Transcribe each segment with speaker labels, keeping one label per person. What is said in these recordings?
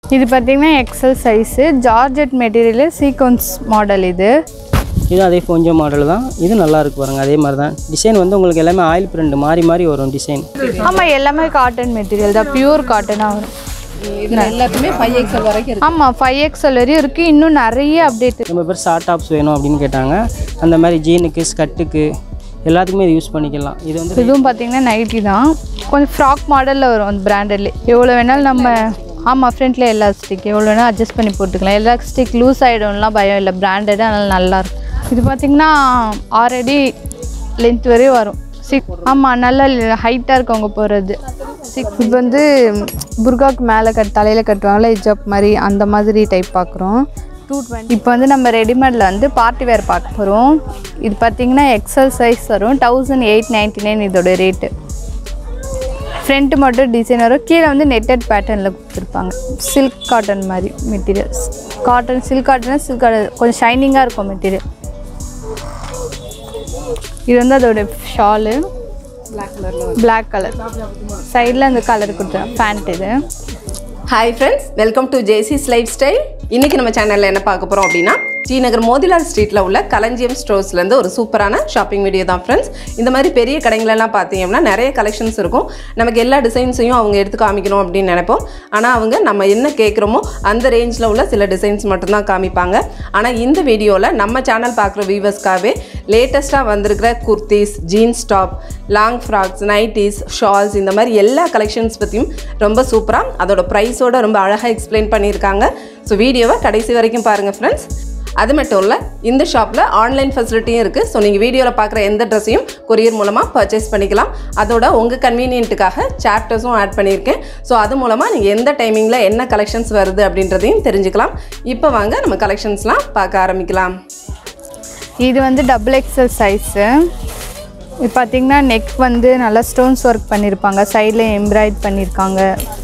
Speaker 1: இது பார்த்தீங்கன்னா XL size georgette material sequins model இது
Speaker 2: இது அதே கொஞ்சம் மாடல் தான் இது நல்லா இருக்கு பாருங்க அதே மாதிரி தான் டிசைன் வந்து உங்களுக்கு எல்லாமே ஆயில் பிரிண்ட் மாறி மாறி வரும் டிசைன்
Speaker 1: ஆமாம் எல்லாமே காட்டன் மெட்டீரியல் தான் பியூர் காட்டனாக வரும்
Speaker 3: இதில் எல்லாத்துமே ஃபைவ் எக்ஸல் வரைக்கும் இருக்கு
Speaker 1: ஆமாம் ஃபைவ் எக்ஸல் வரையும் இருக்குது இன்னும் நிறைய அப்டேட்
Speaker 2: ரொம்ப பேர் ஷார்ட் டாப்ஸ் வேணும் அப்படின்னு கேட்டாங்க அந்த மாதிரி ஜீனுக்கு ஸ்கட்டுக்கு எல்லாத்துக்குமே இது யூஸ் பண்ணிக்கலாம் இது வந்து
Speaker 1: இதுவும் பார்த்தீங்கன்னா நைட்டி தான் கொஞ்சம் ஃப்ராக் மாடலில் வரும் அந்த பிராண்டட்லேயே எவ்வளோ வேணாலும் நம்ம ஆமாம் ஃப்ரண்ட்டில் எலாஸ்டிக் எவ்வளோ வேணால் அட்ஜஸ்ட் பண்ணி போட்டுக்கலாம் எலாஸ்டிக் லூஸ் ஆகிடும்லாம் பயம் இல்லை பிராண்டடு அதனால் நல்லாயிருக்கும் இது பார்த்தீங்கன்னா ஆறு அடி லென்த் வரையும் வரும் சிக் ஆமாம் நல்லா ஹைட்டாக இருக்கவங்க போகிறது சிக் இப்போ வந்து புர்காக்கு மேலே கட் தலையில் கட்டுவாங்கல்ல ஹிஜாப் மாதிரி அந்த மாதிரி டைப் பார்க்குறோம் டூ டுவெண்ட்டி இப்போ வந்து நம்ம ரெடிமேடில் வந்து பார்ட்டி வேர் பார்க்க போகிறோம் இது பார்த்தீங்கன்னா எக்ஸல் சைஸ் வரும் தௌசண்ட் எயிட் நைன்ட்டி நைன் இதோட ரேட்டு ஃப்ரண்ட்டு மட்டும் டிசைன் வரும் கீழே வந்து நெட்டட் பேட்டர்னில் கொடுத்துருப்பாங்க சில்க் காட்டன் மாதிரி materials cotton silk cotton silk cotton கொஞ்சம் ஷைனிங்காக இருக்கும் மெட்டீரியல் இது வந்து அதோட ஷாலு
Speaker 3: பிளாக் கலரில்
Speaker 1: பிளாக் கலர் சைடில் அந்த கலர் கொடுத்துருவேன் பேண்ட் இது
Speaker 3: ஹாய் ஃப்ரெண்ட்ஸ் வெல்கம் டு ஜேசிஸ் லைஃப் ஸ்டைல் இன்னைக்கு நம்ம சேனலில் என்ன பார்க்க போகிறோம் அப்படின்னா டி நகர் மோதிலால் ஸ்ட்ரீட்டில் உள்ள களஞ்சியம் ஸ்டோர்ஸ்லேருந்து ஒரு சூப்பரான ஷாப்பிங் வீடியோ தான் ஃப்ரெண்ட்ஸ் இந்த மாதிரி பெரிய கடைங்களெல்லாம் பார்த்தீங்கன்னா நிறைய கலெக்ஷன்ஸ் இருக்கும் நமக்கு எல்லா டிசைன்ஸையும் அவங்க எடுத்து காமிக்கணும் அப்படின்னு நினைப்போம் ஆனால் அவங்க நம்ம என்ன கேட்குறோமோ அந்த ரேஞ்சில் உள்ள சில டிசைன்ஸ் மட்டும்தான் காமிப்பாங்க ஆனால் இந்த வீடியோவில் நம்ம சேனல் பார்க்குற வியூவர்ஸ்க்காகவே லேட்டஸ்ட்டாக வந்திருக்கிற kurtis jeans top long frocks nighties shawls இந்த மாதிரி எல்லா கலெக்ஷன்ஸ் பற்றியும் ரொம்ப சூப்பராக அதோட ப்ரைஸோட ரொம்ப அழகாக எக்ஸ்பிளைன் பண்ணியிருக்காங்க ஸோ வீடியோவை கடைசி வரைக்கும் பாருங்கள் ஃப்ரெண்ட்ஸ் அது மட்டும் இல்லை இந்த ஷாப்பில் ஆன்லைன் ஃபெசிலிட்டியும் இருக்குது ஸோ நீங்கள் வீடியோவில் பார்க்குற எந்த ட்ரெஸ்ஸையும் கொரியர் மூலமாக பர்ச்சேஸ் பண்ணிக்கலாம் அதோட உங்கள் கன்வீனியன்ட்டுக்காக சாப்டர்ஸும் ஆட் பண்ணியிருக்கேன் ஸோ அது மூலமாக நீங்கள் எந்த டைமிங்கில் என்ன கலெக்ஷன்ஸ் வருது அப்படின்றதையும் தெரிஞ்சுக்கலாம் இப்போ வாங்க நம்ம கலெக்ஷன்ஸ்லாம் பார்க்க ஆரம்பிக்கலாம்
Speaker 1: இது வந்து டபுள் எக்ஸல் சைஸு இது பார்த்தீங்கன்னா நெக் வந்து நல்லா ஸ்டோன்ஸ் ஒர்க் பண்ணியிருப்பாங்க சைடில் எம்ப்ராய்ட் பண்ணியிருக்காங்க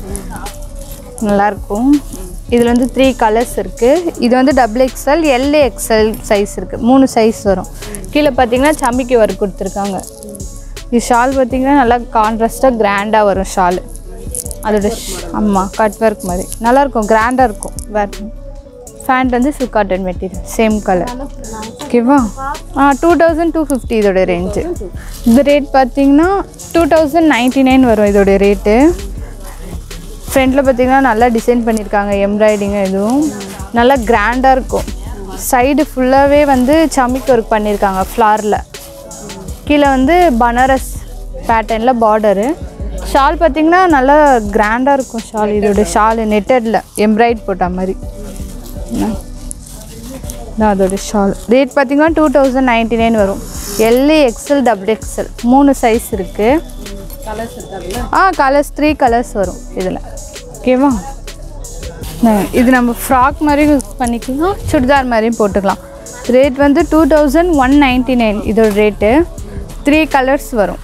Speaker 1: நல்லாயிருக்கும் இதில் வந்து த்ரீ கலர்ஸ் இருக்குது இது வந்து double XL L XL size இருக்குது மூணு சைஸ் வரும் கீழே பார்த்தீங்கன்னா சம்பிக்கி ஒர்க் கொடுத்துருக்காங்க இது ஷால் பார்த்தீங்கன்னா நல்லா கான்ட்ராஸ்ட்டாக கிராண்டாக வரும் ஷால் அதோட ஆமாம் கட் ஒர்க் மாதிரி நல்லாயிருக்கும் கிராண்டாக இருக்கும் வேர் ஃபேண்ட் வந்து silk cotton material same colour ஓகேவா ஆ டூ தௌசண்ட் டூ ஃபிஃப்டி இதோட ரேஞ்சு இந்த ரேட் பார்த்தீங்கன்னா டூ தௌசண்ட் நைன்ட்டி நைன் வரும் இதோட ரேட்டு ஃப்ரண்ட்டில் பார்த்தீங்கன்னா நல்லா டிசைன் பண்ணியிருக்காங்க எம்ப்ராய்டிங் இதுவும் நல்லா கிராண்டாக இருக்கும் சைடு ஃபுல்லாகவே வந்து சமிக் ஒர்க் பண்ணியிருக்காங்க ஃப்ளாரில் கீழே வந்து பனாரஸ் பேட்டர்னில் பார்டரு ஷால் பார்த்தீங்கன்னா நல்லா கிராண்டாக இருக்கும் ஷால் இதோட ஷால் நெட்டடில் எம்ப்ராய்ட் போட்ட மாதிரி என்ன? இதான் அதோட ஷால் ரேட் பார்த்தீங்கன்னா டூ தௌசண்ட் நைன்ட்டி நைன் வரும் எல்ஏ எக்ஸ்எல் டபுள் எக்ஸ்எல் மூணு சைஸ் இருக்குது
Speaker 3: கலர்ஸ் இருக்காதுல்ல
Speaker 1: ஆ கலர்ஸ் த்ரீ கலர்ஸ் வரும் இதில் ஓகேவா ந- இது நம்ம ஃப்ராக் மாதிரி யூஸ் பண்ணிக்கலாம் சுடிதார் மாதிரியும் போட்டுக்கலாம் ரேட் வந்து two thousand one ninety nine இதோட ரேட்டு த்ரீ கலர்ஸ் வரும்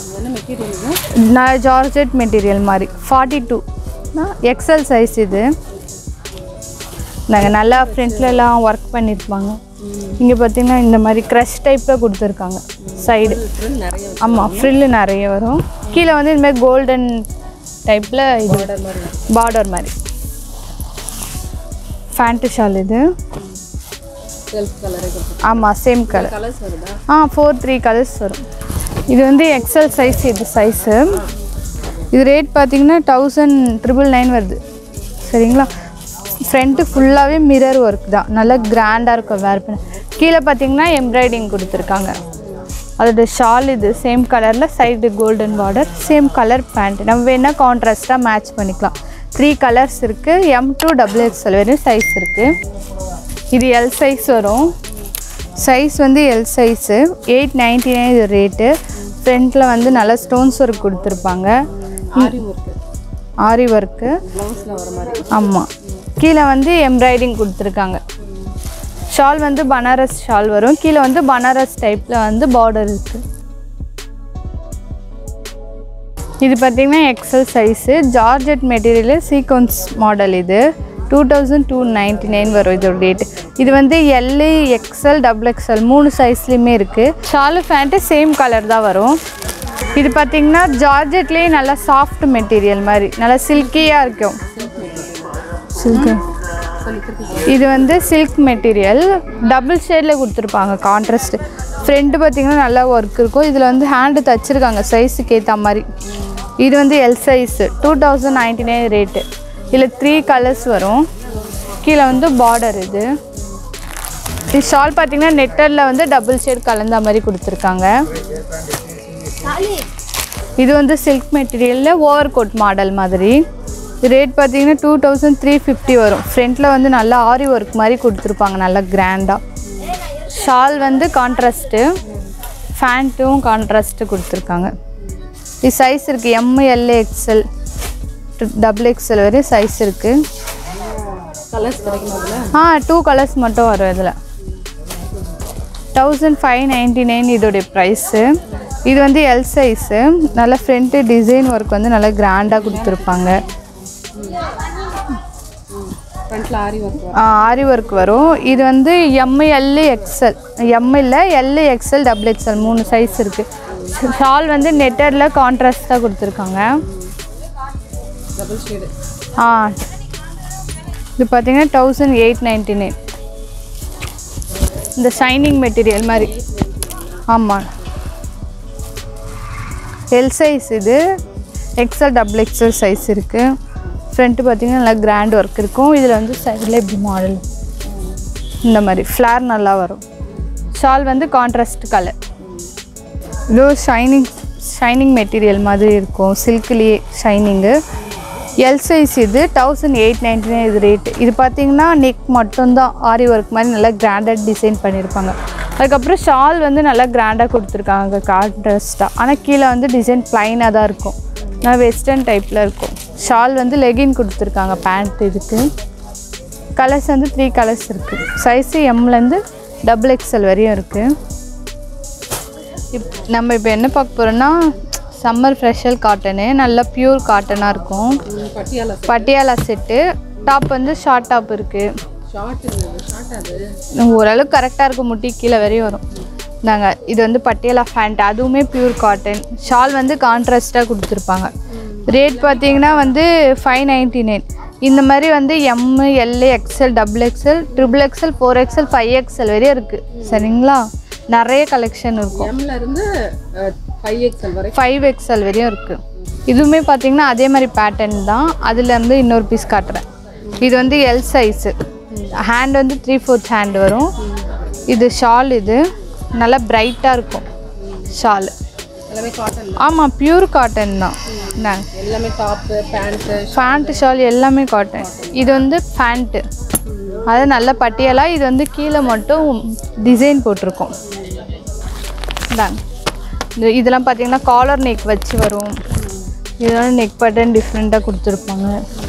Speaker 1: நான் ஜார்ஜெட் மெட்டீரியல் மாதிரி ஃபார்ட்டி டூ எக்ஸல் சைஸ் இது நாங்கள் நல்லா ஃப்ரண்ட்லலாம் ஒர்க் பண்ணியிருப்பாங்க இங்கே பார்த்தீங்கன்னா இந்த மாதிரி க்ரஷ் டைப்பில் கொடுத்துருக்காங்க சைடு
Speaker 3: நிறைய
Speaker 1: ஆமாம் ஃப்ரில்லு நிறைய வரும் கீழே வந்து இந்த மாதிரி கோல்டன் டைப்பில் இது பார்டர் மாதிரி ஃபேண்ட்டு ஷால் இது
Speaker 3: செல்ஃப் கலர்
Speaker 1: ஆமாம் சேம் கலர்
Speaker 3: கலர்ஸ் வருதா
Speaker 1: ஆ ஃபோர் த்ரீ கலர்ஸ் வரும் இது வந்து எக்ஸல் சைஸ் இது சைஸு இது ரேட் பார்த்தீங்கன்னா தௌசண்ட் ட்ரிபிள் நைன் வருது சரிங்களா ஃப்ரண்ட்டு ஃபுல்லாகவே மிரர் ஒர்க் தான் நல்லா கிராண்டாக இருக்கும் வேர் பண்ண கீழே பார்த்தீங்கன்னா எம்ப்ராய்டிங் கொடுத்துருக்காங்க அதோட ஷால் இது சேம் கலரில் side golden border same colour pant நம்ம வேணால் கான்ட்ராஸ்ட்டாக மேட்ச் பண்ணிக்கலாம் த்ரீ கலர்ஸ் இருக்குது எம் டூ டபுள் எக்ஸ்எல் வரையும் சைஸ் இருக்குது இது எல் சைஸ் வரும் சைஸ் வந்து L size eight ninety nine இது ரேட்டு ஃப்ரண்ட்டில் வந்து நல்லா ஸ்டோன்ஸ் ஒர்க் கொடுத்துருப்பாங்க
Speaker 3: ஆரி ஒர்க்கு
Speaker 1: ஆரி ஒர்க்கு
Speaker 3: ப்ளவுஸில் வர மாதிரி
Speaker 1: ஆமாம் கீழே வந்து எம்ப்ராய்டிங் கொடுத்துருக்காங்க ஷால் வந்து பனாரஸ் ஷால் வரும் கீழே வந்து பனாரஸ் டைப்பில் வந்து பார்டர் இருக்குது இது பார்த்தீங்கன்னா XL size georgette material sequins model இது two thousand two ninety nine வரும் இதோட ரேட்டு இது வந்து எல்லு எக்ஸல் டபுள் எக்ஸல் மூணு சைஸ்லேயுமே இருக்குது ஷாலு ஃபேண்ட்டு சேம் கலர் தான் வரும் இது பார்த்தீங்கன்னா ஜார்ஜெட்லேயே நல்லா சாஃப்ட் மெட்டீரியல் மாதிரி நல்லா சில்கியாக இருக்கும் சில்க் இது வந்து சில்க் மெட்டீரியல் டபுள் ஷேடில் கொடுத்துருப்பாங்க கான்ட்ராஸ்ட் ஃப்ரண்ட் பார்த்தீங்கன்னா நல்லா ஒர்க் இருக்கும் இதில் வந்து ஹேண்டு தச்சிருக்காங்க சைஸுக்கு ஏற்ற மாதிரி இது வந்து L size two thousand ninety nine rate இதில் த்ரீ கலர்ஸ் வரும் கீழே வந்து பார்டர் இது இது ஷால் பார்த்தீங்கன்னா நெட்டரில் வந்து டபுள் ஷேட் கலந்த மாதிரி கொடுத்துருக்காங்க இது வந்து சில்க் மெட்டீரியலில் ஓவர் கோட் மாடல் மாதிரி ரேட் பார்த்தீங்கன்னா டூ தௌசண்ட் த்ரீ ஃபிஃப்டி வரும் ஃப்ரண்ட்டில் வந்து நல்லா ஆரி ஒர்க் மாதிரி கொடுத்துருப்பாங்க நல்லா கிராண்டாக ஷால் வந்து கான்ட்ராஸ்ட்டு ஃபேண்ட்டும் கான்ட்ராஸ்ட்டு கொடுத்துருக்காங்க இது சைஸ் இருக்குது M L XL double XL வரையும் சைஸ் இருக்குது
Speaker 3: கலர்ஸ் கிடைக்கும் அதில்
Speaker 1: ஆ டூ கலர்ஸ் மட்டும் வரும் இதில் தௌசண்ட் ஃபைவ் நைன்டி நைன் இதோடைய ப்ரைஸு இது வந்து எல் சைஸு நல்ல ஃப்ரண்ட்டு டிசைன் ஒர்க் வந்து நல்லா கிராண்டாக கொடுத்துருப்பாங்க
Speaker 3: ஃப்ரண்ட்டில் ஆரி ஒர்க்
Speaker 1: ஆ, ஆரி ஒர்க் வரும் இது வந்து எம் எல் எக்ஸ்எல் எம் இல்லை எல் எக்ஸ்எல் டபுள் எக்ஸ்எல் மூணு சைஸ் இருக்குது ஷால் வந்து நெட்டரில் கான்ட்ராஸ்டாக கொடுத்துருக்காங்க
Speaker 3: டபுள் ஷேடு
Speaker 1: ஆ இது பார்த்தீங்கன்னா தௌசண்ட் எயிட் நைன்டி நைன் இந்த ஷைனிங் மெட்டீரியல் மாதிரி ஆமாம் எல் சைஸ் இது எக்ஸல் டபுள் எக்ஸல் சைஸ் இருக்குது ஃப்ரண்ட்டு பார்த்தீங்கன்னா நல்லா கிராண்ட் ஒர்க் இருக்கும் இதில் வந்து சைடில் இப்படி மாடல் இந்த மாதிரி ஃப்ளார் நல்லா வரும் ஷால் வந்து கான்ட்ராஸ்ட் கலர் இது ஷைனிங் ஷைனிங் மெட்டீரியல் மாதிரி இருக்கும் சில்க்லேயே ஷைனிங்கு எல் சைஸ் இது தௌசண்ட் எயிட் நைன்டி நைன் இது ரேட்டு இது பார்த்தீங்கன்னா நெக் மட்டும்தான் ஆரி ஒர்க் மாதிரி நல்லா கிராண்டட் டிசைன் பண்ணியிருப்பாங்க அதுக்கப்புறம் ஷால் வந்து நல்லா கிராண்டாக கொடுத்துருக்காங்க கான்ட்ராஸ்ட்டாக ஆனால் கீழே வந்து டிசைன் ப்ளைனாக தான் இருக்கும் நல்லா வெஸ்டர்ன் டைப்பில் இருக்கும் ஷால் வந்து லெகின் கொடுத்துருக்காங்க பேண்ட் இதுக்கு கலர்ஸ் வந்து த்ரீ கலர்ஸ் இருக்குது சைஸு எம்லேருந்து டபுள் எக்ஸ்எல் வரையும் இருக்குது இப் நம்ம இப்போ என்ன பார்க்க போகிறோம்னா சம்மர் ஃப்ரெஷல் காட்டனு நல்லா பியூர் காட்டனாக இருக்கும்
Speaker 3: பட்டியாலா
Speaker 1: பட்டியாலா செட்டு டாப் வந்து ஷார்ட் டாப் இருக்குது
Speaker 3: ஷார்ட் ஷார்ட் அது
Speaker 1: ஓரளவுக்கு கரெக்டாக இருக்கும் முட்டி கீழே வரையும் வரும் நாங்கள் இது வந்து பட்டியாலா ஃபேண்ட் அதுவுமே பியூர் காட்டன் ஷால் வந்து கான்ட்ராஸ்ட்டாக கொடுத்துருப்பாங்க ரேட் பார்த்தீங்கன்னா வந்து ஃபைவ் நைன்ட்டி நைன் இந்த மாதிரி வந்து M L XL double XL triple XL four XL five XL வரையும் இருக்குது சரிங்களா நிறைய கலெக்ஷன் இருக்கும்
Speaker 3: எம்ல இருந்து ஃபைவ் எக்ஸ்எல் வரை
Speaker 1: ஃபைவ் எக்ஸ்எல் வரையும் இருக்குது இதுவுமே பார்த்தீங்கன்னா அதே மாதிரி பேட்டர்ன் தான் அதுலேருந்து இன்னொரு பீஸ் காட்டுறேன் இது வந்து எல் சைஸு ஹேண்ட் வந்து த்ரீ ஃபோர்த் ஹேண்ட் வரும் இது ஷால் இது நல்லா பிரைட்டாக இருக்கும் ஷால்
Speaker 3: எல்லாமே காட்டன்
Speaker 1: ஆமாம் பியூர் காட்டன் தான் என்ன
Speaker 3: எல்லாமே டாப்பு பேண்ட்டு
Speaker 1: ஃபேண்ட்டு ஷால் எல்லாமே காட்டன் இது வந்து ஃபேண்ட்டு அது நல்ல பட்டியலா இது வந்து கீழே மட்டும் டிசைன் போட்டிருக்கோம் இந்தாங்க இந்த இதெல்லாம் பார்த்தீங்கன்னா காலர் நெக் வச்சு வரும் இதெல்லாம் நெக் பட்டன் டிஃப்ரெண்ட்டாக கொடுத்துருப்பாங்க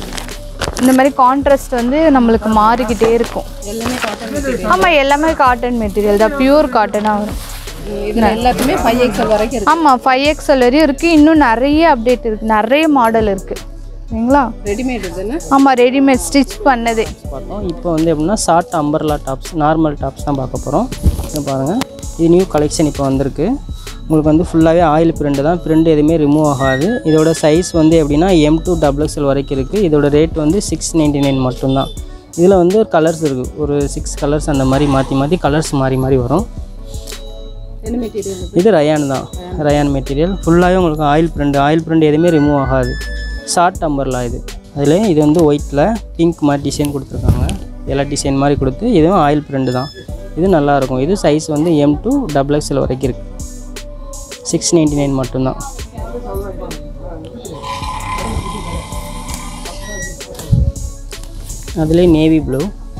Speaker 1: இந்த மாதிரி கான்ட்ராஸ்ட் வந்து நம்மளுக்கு மாறிக்கிட்டே இருக்கும்
Speaker 3: எல்லாமே காட்டன்
Speaker 1: ஆமாம் எல்லாமே காட்டன் மெட்டீரியல் தான் பியூர் காட்டனாக வரும்
Speaker 3: இதில் எல்லாத்துமே ஃபைவ் எக்ஸ்எல் வரைக்கும் இருக்கு
Speaker 1: ஆமாம் ஃபைவ் எக்ஸ்எல் வரையும் இருக்குது இன்னும் நிறைய அப்டேட் இருக்குது நிறைய மாடல் இருக்குது சரிங்களா
Speaker 3: ரெடிமேட் இதுன்னு
Speaker 1: ஆமாம் ரெடிமேட் ஸ்டிச் பண்ணதே
Speaker 2: பார்த்தோம் இப்போ வந்து எப்படின்னா short umbrella tops normal tops தான் பார்க்க போகிறோம் இங்கே பாருங்கள் இது நியூ கலெக்ஷன் இப்போ வந்திருக்கு உங்களுக்கு வந்து ஃபுல்லாகவே ஆயில் பிரிண்ட் தான் பிரிண்ட் எதுவுமே ரிமூவ் ஆகாது இதோட சைஸ் வந்து எப்படின்னா எம் டூ டபுள் எக்ஸ்எல் வரைக்கும் இருக்குது இதோட ரேட் வந்து சிக்ஸ் நைன்டி நைன் மட்டும்தான் இதில் வந்து கலர்ஸ் இருக்குது ஒரு சிக்ஸ் கலர்ஸ் அந்த மாதிரி மாற்றி மாற்றி கலர்ஸ் மாறி மாறி வரும்
Speaker 3: என்ன மெட்டீரியல்
Speaker 2: இது ரயான் தான் ரயான் மெட்டீரியல் ஃபுல்லாகவே உங்களுக்கு ஆயில் பிரிண்ட் ஆயில் பிரிண்ட் எதுவுமே ரிமூவ் ஆகாது ஷார்ட் அம்பர்லாம் இது அதில் இது வந்து ஒயிட்டில் பிங்க் மாதிரி டிசைன் கொடுத்துருக்காங்க எல்லா டிசைன் மாதிரி கொடுத்து இதுவும் ஆயில் பிரிண்ட் தான் இது நல்லாயிருக்கும் இது சைஸ் வந்து எம் டூ டபுள் எக்ஸ்எல் வரைக்கும் இருக்குது சிக்ஸ் நைன்டி நைன் மட்டும்தான் அதுலேயே நேவி ப்ளூ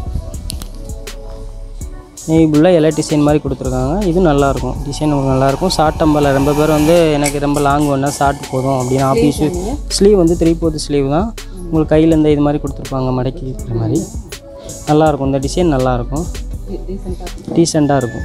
Speaker 2: நேவி ப்ளூவில் எல்லா டிசைன் மாதிரி கொடுத்துருக்காங்க இது நல்லாயிருக்கும் டிசைன் உங்களுக்கு நல்லாயிருக்கும் ஷார்ட் டம்பரில் ரொம்ப பேர் வந்து எனக்கு ரொம்ப லாங் வேணால் ஷார்ட் போதும் அப்படின்னு ஆஃபீஸ் ஸ்லீவ் வந்து த்ரீ போர்த்து ஸ்லீவ் தான் உங்களுக்கு கையில் இந்த இது மாதிரி கொடுத்துருப்பாங்க மடக்கி இருக்கிற மாதிரி நல்லாயிருக்கும் இந்த டிசைன் நல்லாயிருக்கும் டீசெண்டாக இருக்கும்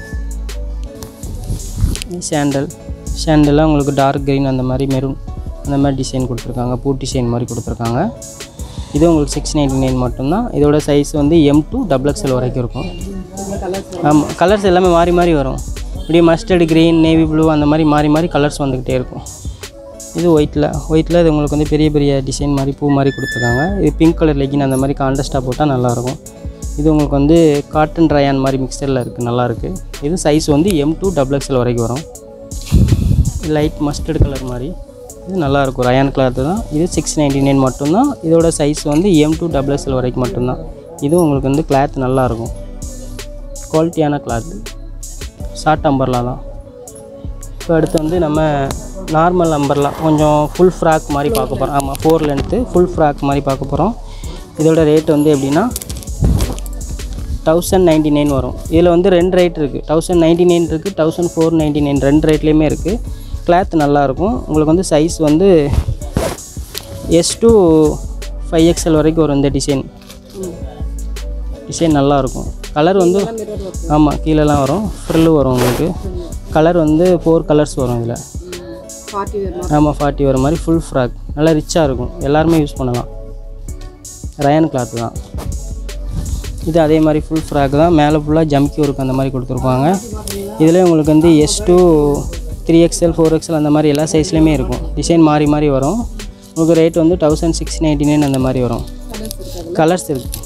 Speaker 2: சாண்டல் சாண்டலாக உங்களுக்கு டார்க் க்ரீன் அந்த மாதிரி மெரூன் அந்த மாதிரி டிசைன் கொடுத்துருக்காங்க பூ டிசைன் மாதிரி கொடுத்துருக்காங்க இது உங்களுக்கு சிக்ஸ் நைன்டி நைன் மட்டும்தான் இதோட சைஸ் வந்து எம் டூ டபுள் எக்ஸ்எல் வரைக்கும் இருக்கும் ஆமாம் கலர்ஸ் எல்லாமே மாறி மாறி வரும் இப்படியே மஸ்டர்டு க்ரீன் நேவி ப்ளூ அந்த மாதிரி மாறி மாறி கலர்ஸ் வந்துக்கிட்டே இருக்கும் இது ஒயிட்டில் ஒயிட்டில் இது உங்களுக்கு வந்து பெரிய பெரிய டிசைன் மாதிரி பூ மாதிரி கொடுத்துருக்காங்க இது பிங்க் கலர் லெகின் அந்த மாதிரி கான்ட்ராஸ்ட்டாக போட்டால் நல்லாயிருக்கும் இது உங்களுக்கு வந்து காட்டன் ரயான் மாதிரி மிக்சரில் இருக்குது நல்லாயிருக்கு இது சைஸ் வந்து எம் டூ டபுள் எக்ஸ்எல் வரைக்கும் வரும் லைட் மஸ்டர்ட் கலர் மாதிரி இது நல்லாயிருக்கும் ரயான் கிளாத்து தான் இது சிக்ஸ் நைன்டி நைன் மட்டும்தான் இதோட சைஸ் வந்து எம் டூ டபுள் எக்ஸ்எல் வரைக்கும் மட்டும்தான் இது உங்களுக்கு வந்து கிளாத் நல்லாயிருக்கும் குவாலிட்டியான கிளாத் ஷார்ட் அம்பர்லா தான் இப்போ அடுத்து வந்து நம்ம நார்மல் அம்பர்லா கொஞ்சம் ஃபுல் ஃப்ராக் மாதிரி பார்க்க போகிறோம் ஆமாம் ஃபோர் லென்த்து ஃபுல் ஃப்ராக் மாதிரி பார்க்க போகிறோம் இதோட ரேட் வந்து எப்படின்னா தௌசண்ட் நைன்டி நைன் வரும் இதில் வந்து ரெண்டு ரேட் இருக்குது தௌசண்ட் நைன்டி நைன் இருக்குது தௌசண்ட் ஃபோர் நைன்டி நைன் ரெண்டு ரேட்லேயுமே இருக்குது கிளாத் நல்லாயிருக்கும் உங்களுக்கு வந்து சைஸ் வந்து எஸ் டூ ஃபைவ் எக்ஸ்எல் வரைக்கும் வரும் இந்த டிசைன் டிசைன் நல்லாயிருக்கும் கலர் வந்து ஆமாம் கீழெல்லாம் வரும் ஃப்ரில்லு வரும் உங்களுக்கு கலர் வந்து ஃபோர் கலர்ஸ் வரும் இதில்
Speaker 3: பார்ட்டி வேர்
Speaker 2: ஆமாம் ஃபார்ட்டி வர மாதிரி ஃபுல் ஃப்ராக் நல்லா ரிச்சாக இருக்கும் எல்லாருமே யூஸ் பண்ணலாம் ரயான் கிளாத் தான் இது அதே மாதிரி ஃபுல் ஃப்ராக் தான் மேலே ஃபுல்லாக ஜம்கி ஒர்க் அந்த மாதிரி கொடுத்துருப்பாங்க இதில் உங்களுக்கு வந்து S to three XL four XL அந்த மாதிரி எல்லா சைஸ்லேயுமே இருக்கும் டிசைன் மாறி மாறி வரும் உங்களுக்கு ரேட் வந்து தௌசண்ட் சிக்ஸ் நைன்டி நைன் அந்த மாதிரி வரும் கலர்ஸ் இருக்குது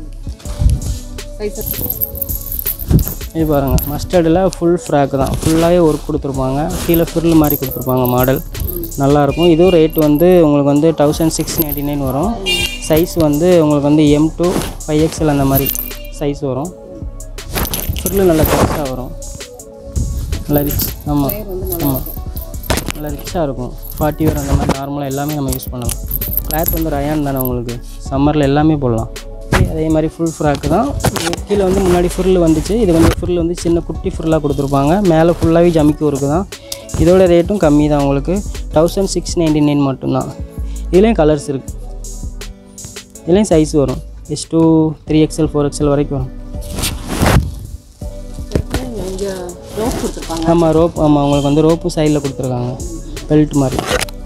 Speaker 2: இது பாருங்கள் மஸ்டர்டில் ஃபுல் ஃப்ராக் தான் ஃபுல்லாகவே ஒர்க் கொடுத்துருப்பாங்க கீழே ஃபிரில் மாதிரி கொடுத்துருப்பாங்க மாடல் நல்லாயிருக்கும் இதுவும் ரேட் வந்து உங்களுக்கு வந்து தௌசண்ட் சிக்ஸ் நைன்டி நைன் வரும் சைஸ் வந்து உங்களுக்கு வந்து எம் டூ ஃபைவ் எக்ஸ்எல் அந்த மாதிரி சைஸ் வரும் ஃபிரில் நல்லா பெருசாக வரும் நல்லா ரிச் ஆமாம் ஆமாம் நல்லா ரிச்சாக இருக்கும் ஃபார்ட்டி வேர் அந்த மாதிரி நார்மலாக எல்லாமே நம்ம யூஸ் பண்ணலாம் கிளாத் வந்து ரயான் தானே உங்களுக்கு சம்மரில் எல்லாமே போடலாம் அதே மாதிரி ஃபுல் ஃப்ராக்கு தான் இது கீழே வந்து முன்னாடி ஃபுல் வந்துச்சு இது வந்து ஃபுல் வந்து சின்ன குட்டி ஃபுல்லாக கொடுத்துருப்பாங்க மேலே ஃபுல்லாகவே ஜமிக்கி ஒர்க்கு தான் இதோட ரேட்டும் கம்மி தான் உங்களுக்கு தௌசண்ட் சிக்ஸ் நைன்டி நைன் மட்டும்தான் இதுலேயும் கலர்ஸ் இருக்குது இதுலேயும் சைஸ் வரும் S to three XL four XL வரைக்கும் வரும்
Speaker 3: இங்கே ரோப் கொடுத்துருப்பாங்க
Speaker 2: ஆமாம் ரோப் ஆமாம் உங்களுக்கு வந்து ரோப்பு சைடில் கொடுத்துருக்காங்க பெல்ட் மாதிரி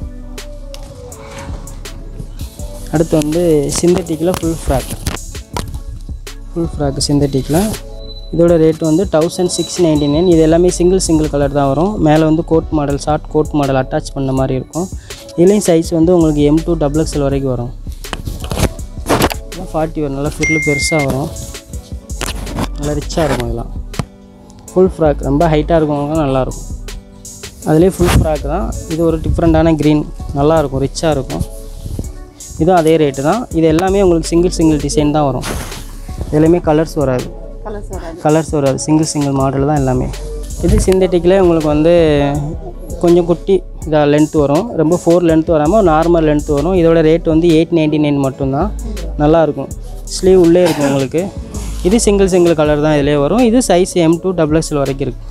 Speaker 2: அடுத்து வந்து சிந்தட்டிக்கில் ஃபுல் ஃப்ராக் ஃபுல் ஃப்ராக் சிந்தட்டிக்கில் இதோட ரேட் வந்து தௌசண்ட் சிக்ஸ் நைன்டி நைன் இது எல்லாமே சிங்கிள் சிங்கிள் கலர் தான் வரும் மேலே வந்து coat model short coat model attach பண்ண மாதிரி இருக்கும் இதுலேயும் சைஸ் வந்து உங்களுக்கு எம் டூ டபுள் எக்ஸ்எல் வரைக்கும் வரும் ஃபார்ட்டி வரும் நல்லா ஃபிரில் பெருசாக வரும் நல்லா ரிச்சாக இருக்கும் இதெல்லாம் ஃபுல் ஃப்ராக் ரொம்ப ஹைட்டாக இருக்கவங்க நல்லாயிருக்கும் அதுலேயே ஃபுல் ஃப்ராக் தான் இது ஒரு டிஃப்ரெண்ட்டான க்ரீன் நல்லாயிருக்கும் ரிச்சாக இருக்கும் இதுவும் அதே ரேட்டு தான் இது எல்லாமே உங்களுக்கு சிங்கிள் சிங்கிள் டிசைன் தான் வரும் இதுலேயுமே கலர்ஸ் வராது
Speaker 3: கலர்ஸ் வராது
Speaker 2: கலர்ஸ் வராது சிங்கிள் சிங்கிள் மாடல் தான் எல்லாமே இது சிந்தட்டிக்கில் உங்களுக்கு வந்து கொஞ்சம் குட்டி இதாக லென்த் வரும் ரொம்ப ஃபோர் லென்த் வராமல் நார்மல் லென்த் வரும் இதோட ரேட் வந்து எயிட் நைன்டி நைன் மட்டும்தான் நல்லாயிருக்கும் ஸ்லீவ் உள்ளே இருக்கும் உங்களுக்கு இது சிங்கிள் சிங்கிள் கலர் தான் இதிலே வரும் இது size M to double XL வரைக்கும் இருக்குது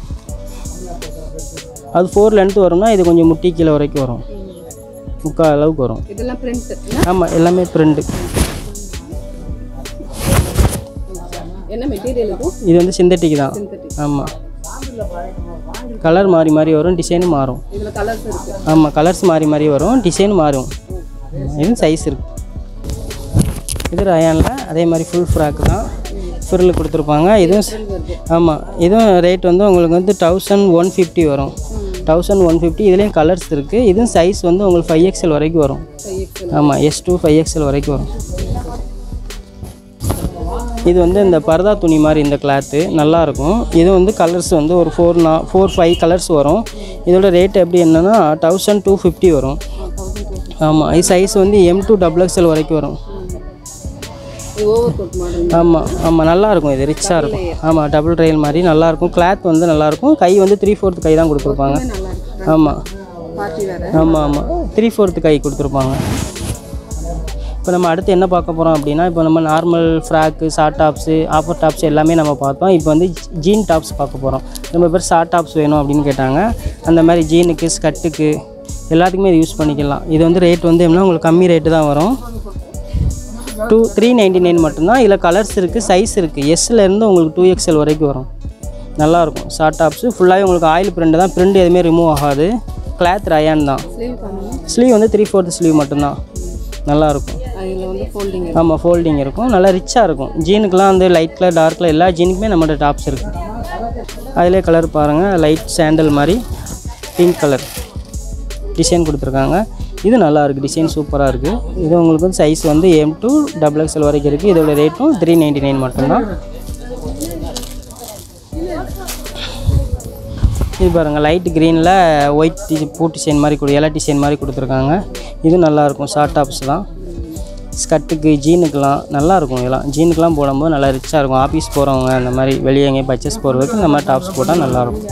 Speaker 2: அது ஃபோர் லென்த் வரும்னா இது கொஞ்சம் முட்டி கீழே வரைக்கும் வரும் முக்கால் அளவுக்கு வரும்
Speaker 3: இதெல்லாம் பிரிண்ட்
Speaker 2: ஆமாம் எல்லாமே பிரிண்டு
Speaker 3: என்ன மெட்டீரியல் இது
Speaker 2: இது வந்து சிந்தட்டிக் தான் ஆமாம் கலர் மாறி மாறி வரும் டிசைனும் மாறும்
Speaker 3: இதில் கலர்ஸ் இருக்கு
Speaker 2: ஆமாம் கலர்ஸ் மாறி மாறி வரும் டிசைன் மாறும் இது சைஸ் இருக்கு இது ரயானில் அதே மாதிரி ஃபுல் ஃப்ராக் தான் ஃபிரில் கொடுத்துருப்பாங்க இதுவும் ஆமாம் இதுவும் ரேட் வந்து உங்களுக்கு வந்து தௌசண்ட் ஒன் ஃபிஃப்டி வரும் தௌசண்ட் ஒன் ஃபிஃப்டி இதுலேயும் கலர்ஸ் இருக்குது இதுவும் சைஸ் வந்து உங்களுக்கு ஃபைவ் எக்ஸ்எல் வரைக்கும் வரும் ஆமாம் எஸ் டூ ஃபைவ் எக்ஸ்எல் வரைக்கும் வரும் இது வந்து இந்த பர்தா துணி மாதிரி இந்த கிளாத்து நல்லாயிருக்கும் இது வந்து கலர்ஸ் வந்து ஒரு ஃபோர் நா ஃபோர் ஃபைவ் கலர்ஸ் வரும் இதோட ரேட் எப்படி என்னென்னா தௌசண்ட் டூ ஃபிஃப்டி வரும் ஆமாம் இது சைஸ் வந்து எம் டூ டபுள் எக்ஸ்எல் வரைக்கும் வரும்
Speaker 3: இது ஓவர் கோட் மாடல்
Speaker 2: ஆமாம் ஆமாம் நல்லாயிருக்கும் இது ரிச்சாக இருக்கும் ஆமாம் டபுள் ட்ரையல் மாதிரி நல்லாயிருக்கும் கிளாத் வந்து நல்லாயிருக்கும் கை வந்து த்ரீ ஃபோர்த் கை தான் கொடுத்துருப்பாங்க
Speaker 3: நல்லா இருக்கு
Speaker 2: ஆமாம்
Speaker 3: பார்ட்டி வேறு
Speaker 2: ஆமாம் ஆமாம் த்ரீ ஃபோர்த்து கை கொடுத்துருப்பாங்க இப்போ நம்ம அடுத்து என்ன பார்க்க போகிறோம் அப்படின்னா இப்போ நம்ம normal frock short tops offer tops எல்லாமே நம்ம பார்த்தோம் இப்போ வந்து ஜீன் டாப்ஸ் பார்க்க போகிறோம் ரொம்ப பேர் ஷார்ட் டாப்ஸ் வேணும் அப்படின்னு கேட்டாங்க அந்த மாதிரி ஜீனுக்கு ஸ்கட்டுக்கு எல்லாத்துக்குமே இது யூஸ் பண்ணிக்கலாம் இது வந்து ரேட் வந்து எப்படின்னா உங்களுக்கு கம்மி ரேட்டு தான் வரும் டூ த்ரீ நைன்டி நைன் மட்டும்தான் இதில் கலர்ஸ் இருக்குது சைஸ் இருக்குது எஸ்லேருந்து உங்களுக்கு டூ எக்ஸ்எல் வரைக்கும் வரும் நல்லாயிருக்கும் ஷார்ட் டாப்ஸு ஃபுல்லாகவே உங்களுக்கு ஆயில் பிரிண்ட் தான் பிரிண்ட் எதுவுமே ரிமூவ் ஆகாது கிளாத் ரயான் தான்
Speaker 3: ஸ்லீவ் பண்ணுங்க
Speaker 2: ஸ்லீவ் வந்து த்ரீ ஃபோர்த் ஸ்லீவ் மட்டும்தான் நல்லாயிருக்கும்
Speaker 3: அதில் வந்து ஃபோல்டிங்
Speaker 2: ஆமாம் ஃபோல்டிங் இருக்கும் நல்லா ரிச்சாக இருக்கும் ஜீனுக்கெலாம் வந்து லைட் கலர் டார்க் கலர் எல்லா ஜீனுக்குமே நம்மகிட்ட டாப்ஸ் இருக்குது அதிலே கலர் பாருங்கள் லைட் சாண்டல் மாதிரி பிங்க் கலர் டிசைன் கொடுத்துருக்காங்க இது நல்லா இருக்குது டிசைன் சூப்பராக இருக்குது இது உங்களுக்கு வந்து சைஸ் வந்து எம் டூ டபுள் எக்ஸ்எல் வரைக்கும் இருக்குது இதோட ரேட்டும் த்ரீ நைன்டி நைன் மட்டும்தான் இது பாருங்கள் லைட் க்ரீனில் ஒயிட் டி பூ டிசைன் மாதிரி கொடு இலை டிசைன் மாதிரி கொடுத்துருக்காங்க இது நல்லாயிருக்கும் ஷார்ட் டாப்ஸ் தான் ஸ்கர்ட்டுக்கு ஜீனுக்கெலாம் நல்லாயிருக்கும் இதெல்லாம் ஜீனுக்கெலாம் போடும்போது நல்லா ரிச்சாக இருக்கும் ஆஃபீஸ் போகிறவங்க அந்த மாதிரி வெளியே எங்கேயும் பர்ச்சேஸ் போகிறதுக்கு இந்த மாதிரி டாப்ஸ் போட்டால் நல்லாயிருக்கும்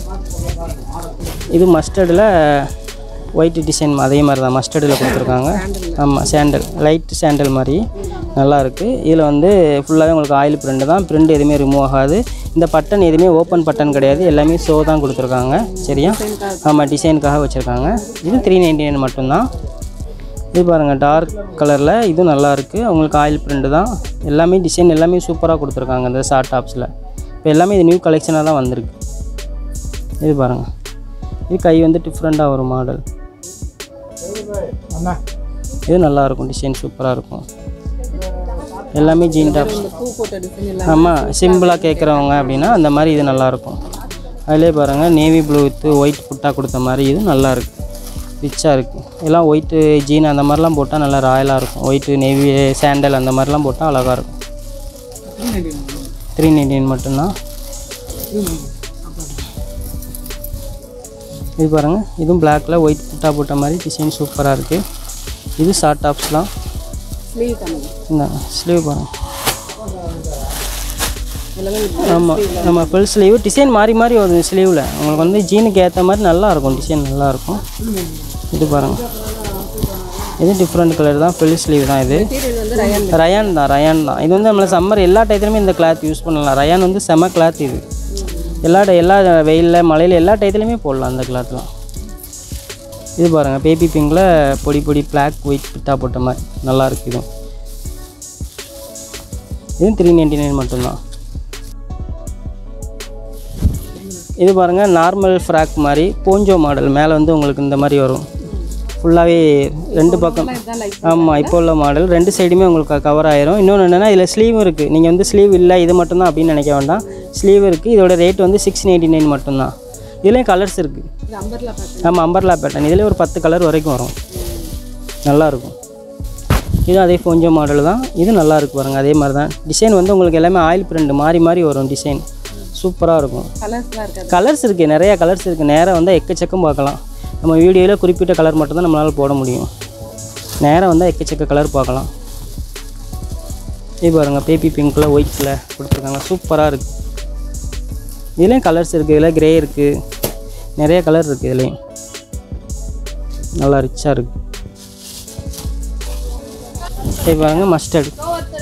Speaker 2: இது மஸ்டர்டில் ஒயிட் டிசைன் அதே மாதிரி தான் மஸ்டர்டில் கொடுத்துருக்காங்க ஆமாம் சாண்டல் லைட் சாண்டல் மாதிரி நல்லா இருக்குது இதில் வந்து ஃபுல்லாகவே உங்களுக்கு ஆயில் பிரிண்ட் தான் பிரிண்ட் எதுவுமே ரிமூவ் ஆகாது இந்த பட்டன் எதுவுமே ஓப்பன் பட்டன் கிடையாது எல்லாமே ஷோ தான் கொடுத்துருக்காங்க சரியா ஆமாம் டிசைனுக்காக வச்சுருக்காங்க இது த்ரீ நைன்டி நைன் மட்டும்தான் இது பாருங்கள் டார்க் கலரில் இதுவும் நல்லா இருக்குது உங்களுக்கு ஆயில் பிரிண்ட் தான் எல்லாமே டிசைன் எல்லாமே சூப்பராக கொடுத்துருக்காங்க இந்த ஷார்ட் டாப்ஸில் இப்போ எல்லாமே இது நியூ கலெக்ஷனாக தான் வந்திருக்கு இது பாருங்கள் இது கை வந்து டிஃப்ரெண்ட்டாக வரும் மாடல் இது நல்லா இருக்கும் டிசைன் சூப்பராக இருக்கும் எல்லாமே ஜீன் டாப்ஸ்
Speaker 3: பூ போட்ட டிசைன் எல்லாம்
Speaker 2: ஆமாம் சிம்பிளாக கேட்குறவங்க அப்படின்னா அந்த மாதிரி இது நல்லாயிருக்கும் அதிலே பாருங்கள் நேவி ப்ளூ வித்து ஒயிட் புட்டா கொடுத்த மாதிரி இது நல்லா இருக்கு ரிச்சாக இருக்குது எல்லாம் ஒயிட்டு ஜீன் அந்த மாதிரிலாம் போட்டால் நல்லா ராயலாக இருக்கும் ஒயிட்டு நேவி சாண்டல் அந்த மாதிரிலாம் போட்டால் அழகாக இருக்கும் த்ரீ நைன்டீன் மட்டும்தான் இது பாருங்கள் இதுவும் பிளாக்ல ஒயிட் புட்டா போட்ட மாதிரி டிசைன் சூப்பராக இருக்குது இது ஷார்ட் டாப்ஸ்லாம்
Speaker 3: ஸ்லீவ் பண்ணுங்க
Speaker 2: இந்த ஸ்லீவ் பாருங்கள் ஆமாம் நம்ம ஃபுல் ஸ்லீவ் டிசைன் மாறி மாறி வருது ஸ்லீவில் உங்களுக்கு வந்து ஜீனுக்கு ஏற்ற மாதிரி நல்லா இருக்கும் டிசைன் நல்லா இருக்கும் இது பாருங்கள் இது டிஃப்ரெண்ட் கலர் தான் ஃபுல் ஸ்லீவ் தான் இது
Speaker 3: மெட்டீரியல் வந்து ரயன்
Speaker 2: ரயான் தான் ரயான் தான் இது வந்து நம்மளை சம்மர் எல்லா டயத்துலையுமே இந்த கிளாத் யூஸ் பண்ணலாம் ரயான் வந்து செம கிளாத் இது எல்லா டை- எல்லா வெயிலில் மழையில் எல்லா டயத்துலையுமே போடலாம் அந்த கிளாத்லாம் இது பாருங்கள் பேபி பிங்கில் பொடி பொடி பிளாக் ஒயிட் பிட்டா போட்ட மாதிரி நல்லா இருக்கு இதுவும் இதுவும் த்ரீ நைன்டி நைன் மட்டும்தான் இது பாருங்கள் நார்மல் ஃப்ராக் மாதிரி போஞ்சோ மாடல் மேலே வந்து உங்களுக்கு இந்த மாதிரி வரும் ஃபுல்லாகவே ரெண்டு பக்கம் ஆமாம் இப்போ உள்ள மாடல் ரெண்டு சைடுமே உங்களுக்கு கவர் ஆயிரும் இன்னொன்று என்னென்னா இதில் ஸ்லீவ் இருக்குது நீங்கள் வந்து ஸ்லீவ் இல்லை இது மட்டும்தான் அப்படின்னு நினைக்க வேண்டாம் ஸ்லீவ் இருக்குது இதோட ரேட் வந்து சிக்ஸ் நைன்டி நைன் மட்டும்தான் இதுலேயும் கலர்ஸ் இருக்குது
Speaker 3: இது அம்பர்லா பேட்டர்ன்
Speaker 2: ஆமாம் அம்பர்லா பேட்டர்ன் இதில் ஒரு பத்து கலர் வரைக்கும் வரும் நல்லாயிருக்கும் இது அதே கொஞ்சம் மாடல் தான் இது நல்லா இருக்கு பாருங்கள் அதே மாதிரி தான் டிசைன் வந்து உங்களுக்கு எல்லாமே ஆயில் பிரிண்ட் மாறி மாறி வரும் டிசைன் சூப்பராக இருக்கும்
Speaker 3: கலர்ஸ்லாம் இருக்காது
Speaker 2: கலர்ஸ் இருக்குது நிறையா கலர்ஸ் இருக்குது நேராக வந்தால் எக்கச்சக்கம் பார்க்கலாம் நம்ம வீடியோவில் குறிப்பிட்ட கலர் மட்டும்தான் நம்மளால் போட முடியும் நேராக வந்தால் எக்கச்சக்க கலர் பார்க்கலாம் இது பாருங்கள் பேபி பிங்க்கில் ஒயிட்டில் கொடுத்துருக்காங்க சூப்பராக இருக்குது இதுலேயும் கலர்ஸ் இருக்குது இதில் கிரே இருக்குது நிறைய கலர் இருக்குது இதுலேயும் நல்லா ரிச்சாக இருக்குது இது பாருங்கள் மஸ்டர்டு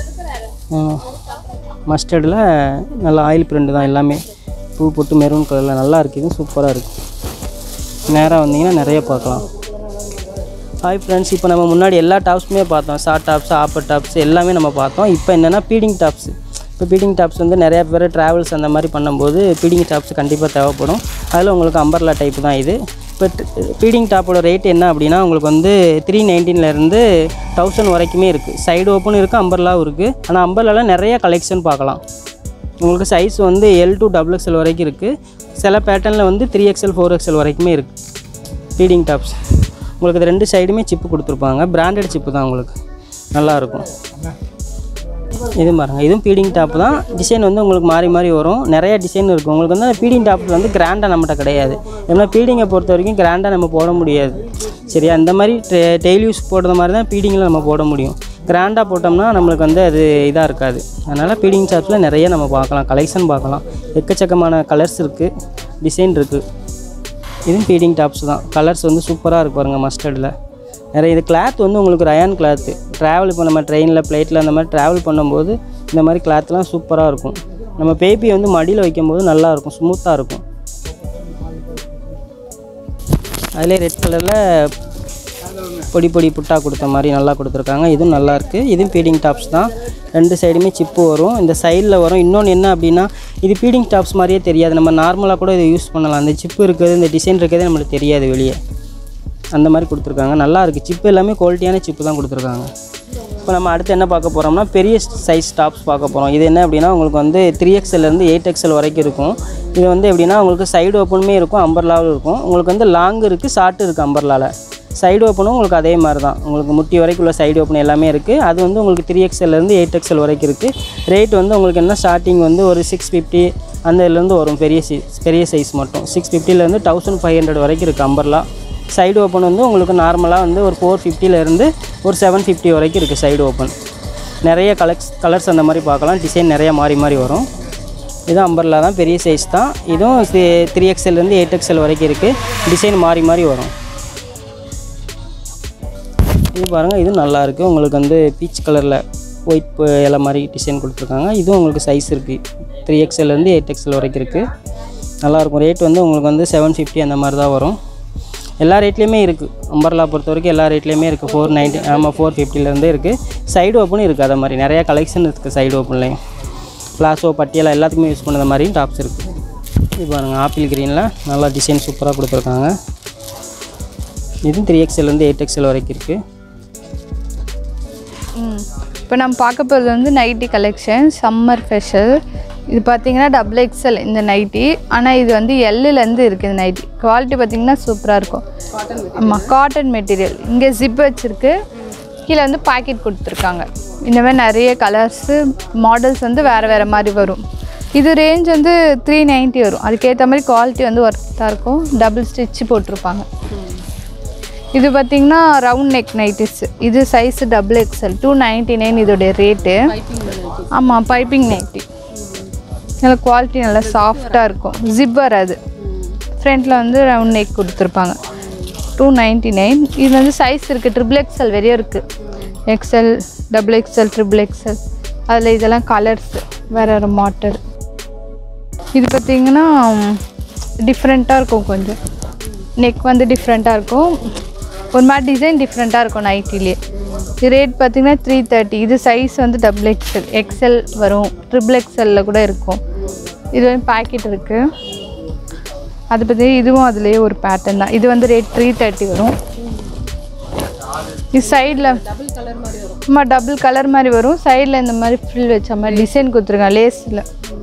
Speaker 2: மஸ்டர்டில் நல்லா ஆயில் பிரிண்ட் தான் எல்லாமே பூ போட்டு மெரூன் கலரில் நல்லா இருக்குது இது சூப்பராக இருக்குது நேராக வந்தீங்கன்னா நிறைய பார்க்கலாம் ஹாய் ஃப்ரெண்ட்ஸ் இப்போ நம்ம முன்னாடி எல்லா டாப்ஸுமே பார்த்தோம் ஷார்ட் டாப்ஸ் ஆப்பர் டாப்ஸ் எல்லாமே நம்ம பார்த்தோம் இப்போ என்னென்னா பீடிங் டாப்ஸ் இப்போ பீடிங் டாப்ஸ் வந்து நிறையா பேர் ட்ராவல்ஸ் அந்த மாதிரி பண்ணும்போது பீடிங் டாப்ஸ் கண்டிப்பாக தேவைப்படும் அதில் உங்களுக்கு அம்பர்லா டைப் தான் இது இப்போ பீடிங் டாப்போட ரேட் என்ன அப்படின்னா உங்களுக்கு வந்து த்ரீ நைன்டீன்லேருந்து தௌசண்ட் வரைக்குமே இருக்குது சைடு ஓப்பனும் இருக்குது அம்பர்லாவும் இருக்குது ஆனால் அம்பர்லாவில் நிறைய கலெக்ஷன் பார்க்கலாம் உங்களுக்கு சைஸ் வந்து எல் டு டபுள் எக்ஸ்எல் வரைக்கும் இருக்குது சில பேட்டர்னில் வந்து த்ரீ எக்ஸ்எல் ஃபோர் எக்ஸ்எல் வரைக்குமே இருக்குது ஃபீடிங் டாப்ஸ் உங்களுக்கு இது ரெண்டு சைடுமே சிப்பு கொடுத்துருப்பாங்க பிராண்டட் சிப்பு தான் உங்களுக்கு நல்லாயிருக்கும் இது பாருங்க இதுவும் ஃபீடிங் டாப் தான் டிசைன் வந்து உங்களுக்கு மாறி மாறி வரும் நிறைய டிசைன் இருக்கும் உங்களுக்கு வந்து ஃபீடிங் டாப் வந்து கிராண்டாக நம்மகிட்ட கிடையாது ஏன்னா ஃபீடிங்கை பொறுத்த வரைக்கும் கிராண்டாக நம்ம போட முடியாது சரியா இந்த மாதிரி டெய்லி யூஸ் போடுற மாதிரி தான் ஃபீடிங்கில் நம்ம போட முடியும் கிராண்டாக போட்டோம்னா நம்மளுக்கு வந்து அது இதாக இருக்காது அதனால் ஃபீடிங் டாப்ஸில் நிறைய நம்ம பார்க்கலாம் கலெக்ஷன் பார்க்கலாம் எக்கச்சக்கமான கலர்ஸ் இருக்குது டிசைன் இருக்குது இதுவும் ஃபீடிங் டாப்ஸ் தான் கலர்ஸ் வந்து சூப்பராக இருக்கு பாருங்கள் மஸ்டர்டில் நிறைய இது கிளாத் வந்து உங்களுக்கு ரயான் கிளாத்து ட்ராவல் இப்போ நம்ம ட்ரெயினில் ஃப்ளைட்டில் அந்த மாதிரி ட்ராவல் பண்ணும்போது இந்த மாதிரி கிளாத்லாம் சூப்பராக இருக்கும் நம்ம பேபி வந்து மடியில் வைக்கும்போது நல்லா இருக்கும் ஸ்மூத்தாக இருக்கும் அதிலே ரெட் கலரில் பொடி பொடி புட்டா கொடுத்த மாதிரி நல்லா கொடுத்துருக்காங்க இதுவும் நல்லா இருக்கு இதுவும் ஃபீடிங் டாப்ஸ் தான் ரெண்டு சைடுமே சிப்பு வரும் இந்த சைடில் வரும் இன்னொன்று என்ன அப்படின்னா இது ஃபீடிங் டாப்ஸ் மாதிரியே தெரியாது நம்ம நார்மலாக கூட இதை யூஸ் பண்ணலாம் அந்த சிப்பு இருக்குது இந்த டிசைன் இருக்கிறதே நம்மளுக்கு தெரியாது வெளியே அந்த மாதிரி கொடுத்துருக்காங்க நல்லா இருக்குது சிப்பு எல்லாமே குவாலிட்டியான சிப்பு தான் கொடுத்துருக்காங்க இப்போ நம்ம அடுத்து என்ன பார்க்க போகிறோம்னா பெரிய சைஸ் டாப்ஸ் பார்க்க போகிறோம் இது என்ன அப்படின்னா உங்களுக்கு வந்து த்ரீ இருந்து எயிட் எக்ஸ்எல் வரைக்கும் இருக்கும் இது வந்து எப்படின்னா உங்களுக்கு சைடு ஓப்பனுமே இருக்கும் அம்பர்லாவும் இருக்கும் உங்களுக்கு வந்து லாங் இருக்குது ஷார்ட் இருக்குது அம்பர்லாவில் சைடு ஓப்பனும் உங்களுக்கு அதே மாதிரி தான் உங்களுக்கு முட்டி வரைக்கும் உள்ள சைடு ஓப்பன் எல்லாமே இருக்குது அது வந்து உங்களுக்கு த்ரீ இருந்து எயிட் எக்ஸ்எல் வரைக்கும் இருக்குது ரேட் வந்து உங்களுக்கு என்ன ஸ்டார்டிங் வந்து ஒரு சிக்ஸ் ஃபிஃப்டி அந்த இதுலேருந்து வரும் பெரிய சை பெரிய சைஸ் மட்டும் சிக்ஸ் ஃபிஃப்டிலேருந்து தௌசண்ட் ஃபைவ் ஹண்ட்ரட் வரைக்கும் இருக்குது அம்பர்லா சைடு ஓப்பன் வந்து உங்களுக்கு நார்மலாக வந்து ஒரு ஃபோர் ஃபிஃப்டிலேருந்து ஒரு செவன் ஃபிஃப்டி வரைக்கும் இருக்குது சைடு ஓப்பன் நிறைய கலர்ஸ் கலர்ஸ் அந்த மாதிரி பார்க்கலாம் டிசைன் நிறைய மாறி மாறி வரும் இது அம்பர்லா தான் பெரிய சைஸ் தான் இதுவும் த்ரீ எக்ஸ்எல்லேருந்து எயிட் எக்ஸ்எல் வரைக்கும் இருக்குது டிசைன் மாறி மாறி வரும் இது பாருங்கள் இது நல்லா இருக்கு உங்களுக்கு வந்து பீச் கலரில் ஒயிட் இலை மாதிரி டிசைன் கொடுத்துருக்காங்க இதுவும் உங்களுக்கு சைஸ் இருக்குது த்ரீ எக்ஸ்எல்லேருந்து எயிட் எக்ஸ்எல் வரைக்கும் இருக்குது நல்லாயிருக்கும் ரேட் வந்து உங்களுக்கு வந்து செவன் ஃபிஃப்டி அந்த மாதிரி தான் வரும் எல்லா ரேட்லேயுமே இருக்குது அம்பர்லா பொறுத்த வரைக்கும் எல்லா ரேட்லேயுமே இருக்குது ஃபோர் நைன்ட்டி ஆமாம் ஃபோர் ஃபிஃப்டிலேருந்தே இருக்குது சைடு ஓப்பனும் இருக்குது அதே மாதிரி நிறையா கலெக்ஷன் இருக்குது சைடு ஓப்பன்லேயும் பிளாசோ பட்டியலா எல்லாத்துக்குமே யூஸ் பண்ணுற மாதிரியும் டாப்ஸ் இருக்குது இது பாருங்கள் ஆப்பிள் க்ரீனில் நல்லா டிசைன் சூப்பராக கொடுத்துருக்காங்க இதுவும் த்ரீ எக்ஸ்எல்லேருந்து எயிட் எக்ஸ்எல் வரைக்கும் இருக்குது
Speaker 1: இப்போ நம்ம பார்க்க போகிறது வந்து நைட்டி கலெக்ஷன் சம்மர் ஸ்பெஷல் இது பார்த்தீங்கன்னா டபுள் எக்ஸல் இந்த நைட்டி ஆனால் இது வந்து எல்லுலேருந்து இருக்குது இந்த நைட்டி குவாலிட்டி பார்த்தீங்கன்னா சூப்பராக இருக்கும் ஆமாம் காட்டன் மெட்டீரியல் இங்கே ஜிப் வச்சுருக்கு கீழே வந்து பாக்கெட் கொடுத்துருக்காங்க இந்த மாதிரி நிறைய கலர்ஸு மாடல்ஸ் வந்து வேறு வேறு மாதிரி வரும் இது ரேஞ்ச் வந்து த்ரீ நைன்ட்டி வரும் அதுக்கேற்ற மாதிரி குவாலிட்டி வந்து ஒர்த்தாக இருக்கும் டபுள் ஸ்டிச் போட்டிருப்பாங்க இது பார்த்தீங்கன்னா ரவுண்ட் நெக் நைட்டிஸ் இது size double XL two ninety nine இதோடைய ரேட்டு ஆமாம் பைப்பிங் நைட்டி நல்ல குவாலிட்டி நல்லா சாஃப்டாக இருக்கும் ஜிப் வராது ஃப்ரண்ட்டில் வந்து ரவுண்ட் நெக் கொடுத்துருப்பாங்க டூ நைன்ட்டி நைன் இது வந்து சைஸ் இருக்குது ட்ரிபிள் எக்ஸ்எல் வரையும் இருக்குது XL double XL triple XL அதில் இதெல்லாம் கலர்ஸ் வேறு வேறு மாடல் இது பார்த்தீங்கன்னா டிஃப்ரெண்ட்டாக இருக்கும் கொஞ்சம் நெக் வந்து டிஃப்ரெண்ட்டாக இருக்கும் ஒரு மாதிரி டிசைன் டிஃப்ரெண்ட்டாக இருக்கும் நைட்டிலே இது ரேட் பார்த்தீங்கன்னா த்ரீ தேர்ட்டி இது சைஸ் வந்து டபுள் எக்ஸ்எல் எக்ஸ்எல் வரும் ட்ரிபிள் எக்ஸ்எல்ல கூட இருக்கும் இது வந்து பேக்கெட் இருக்குது அது பற்றி இதுவும் அதுலேயே ஒரு பேட்டர்ன் தான் இது வந்து ரேட் த்ரீ தேர்ட்டி வரும் இது சைடில் ஆமாம் டபுள் கலர் மாதிரி வரும் சைடில் இந்த மாதிரி ஃபில் வச்ச மாதிரி டிசைன் கொடுத்துருக்காங்க லேஸில்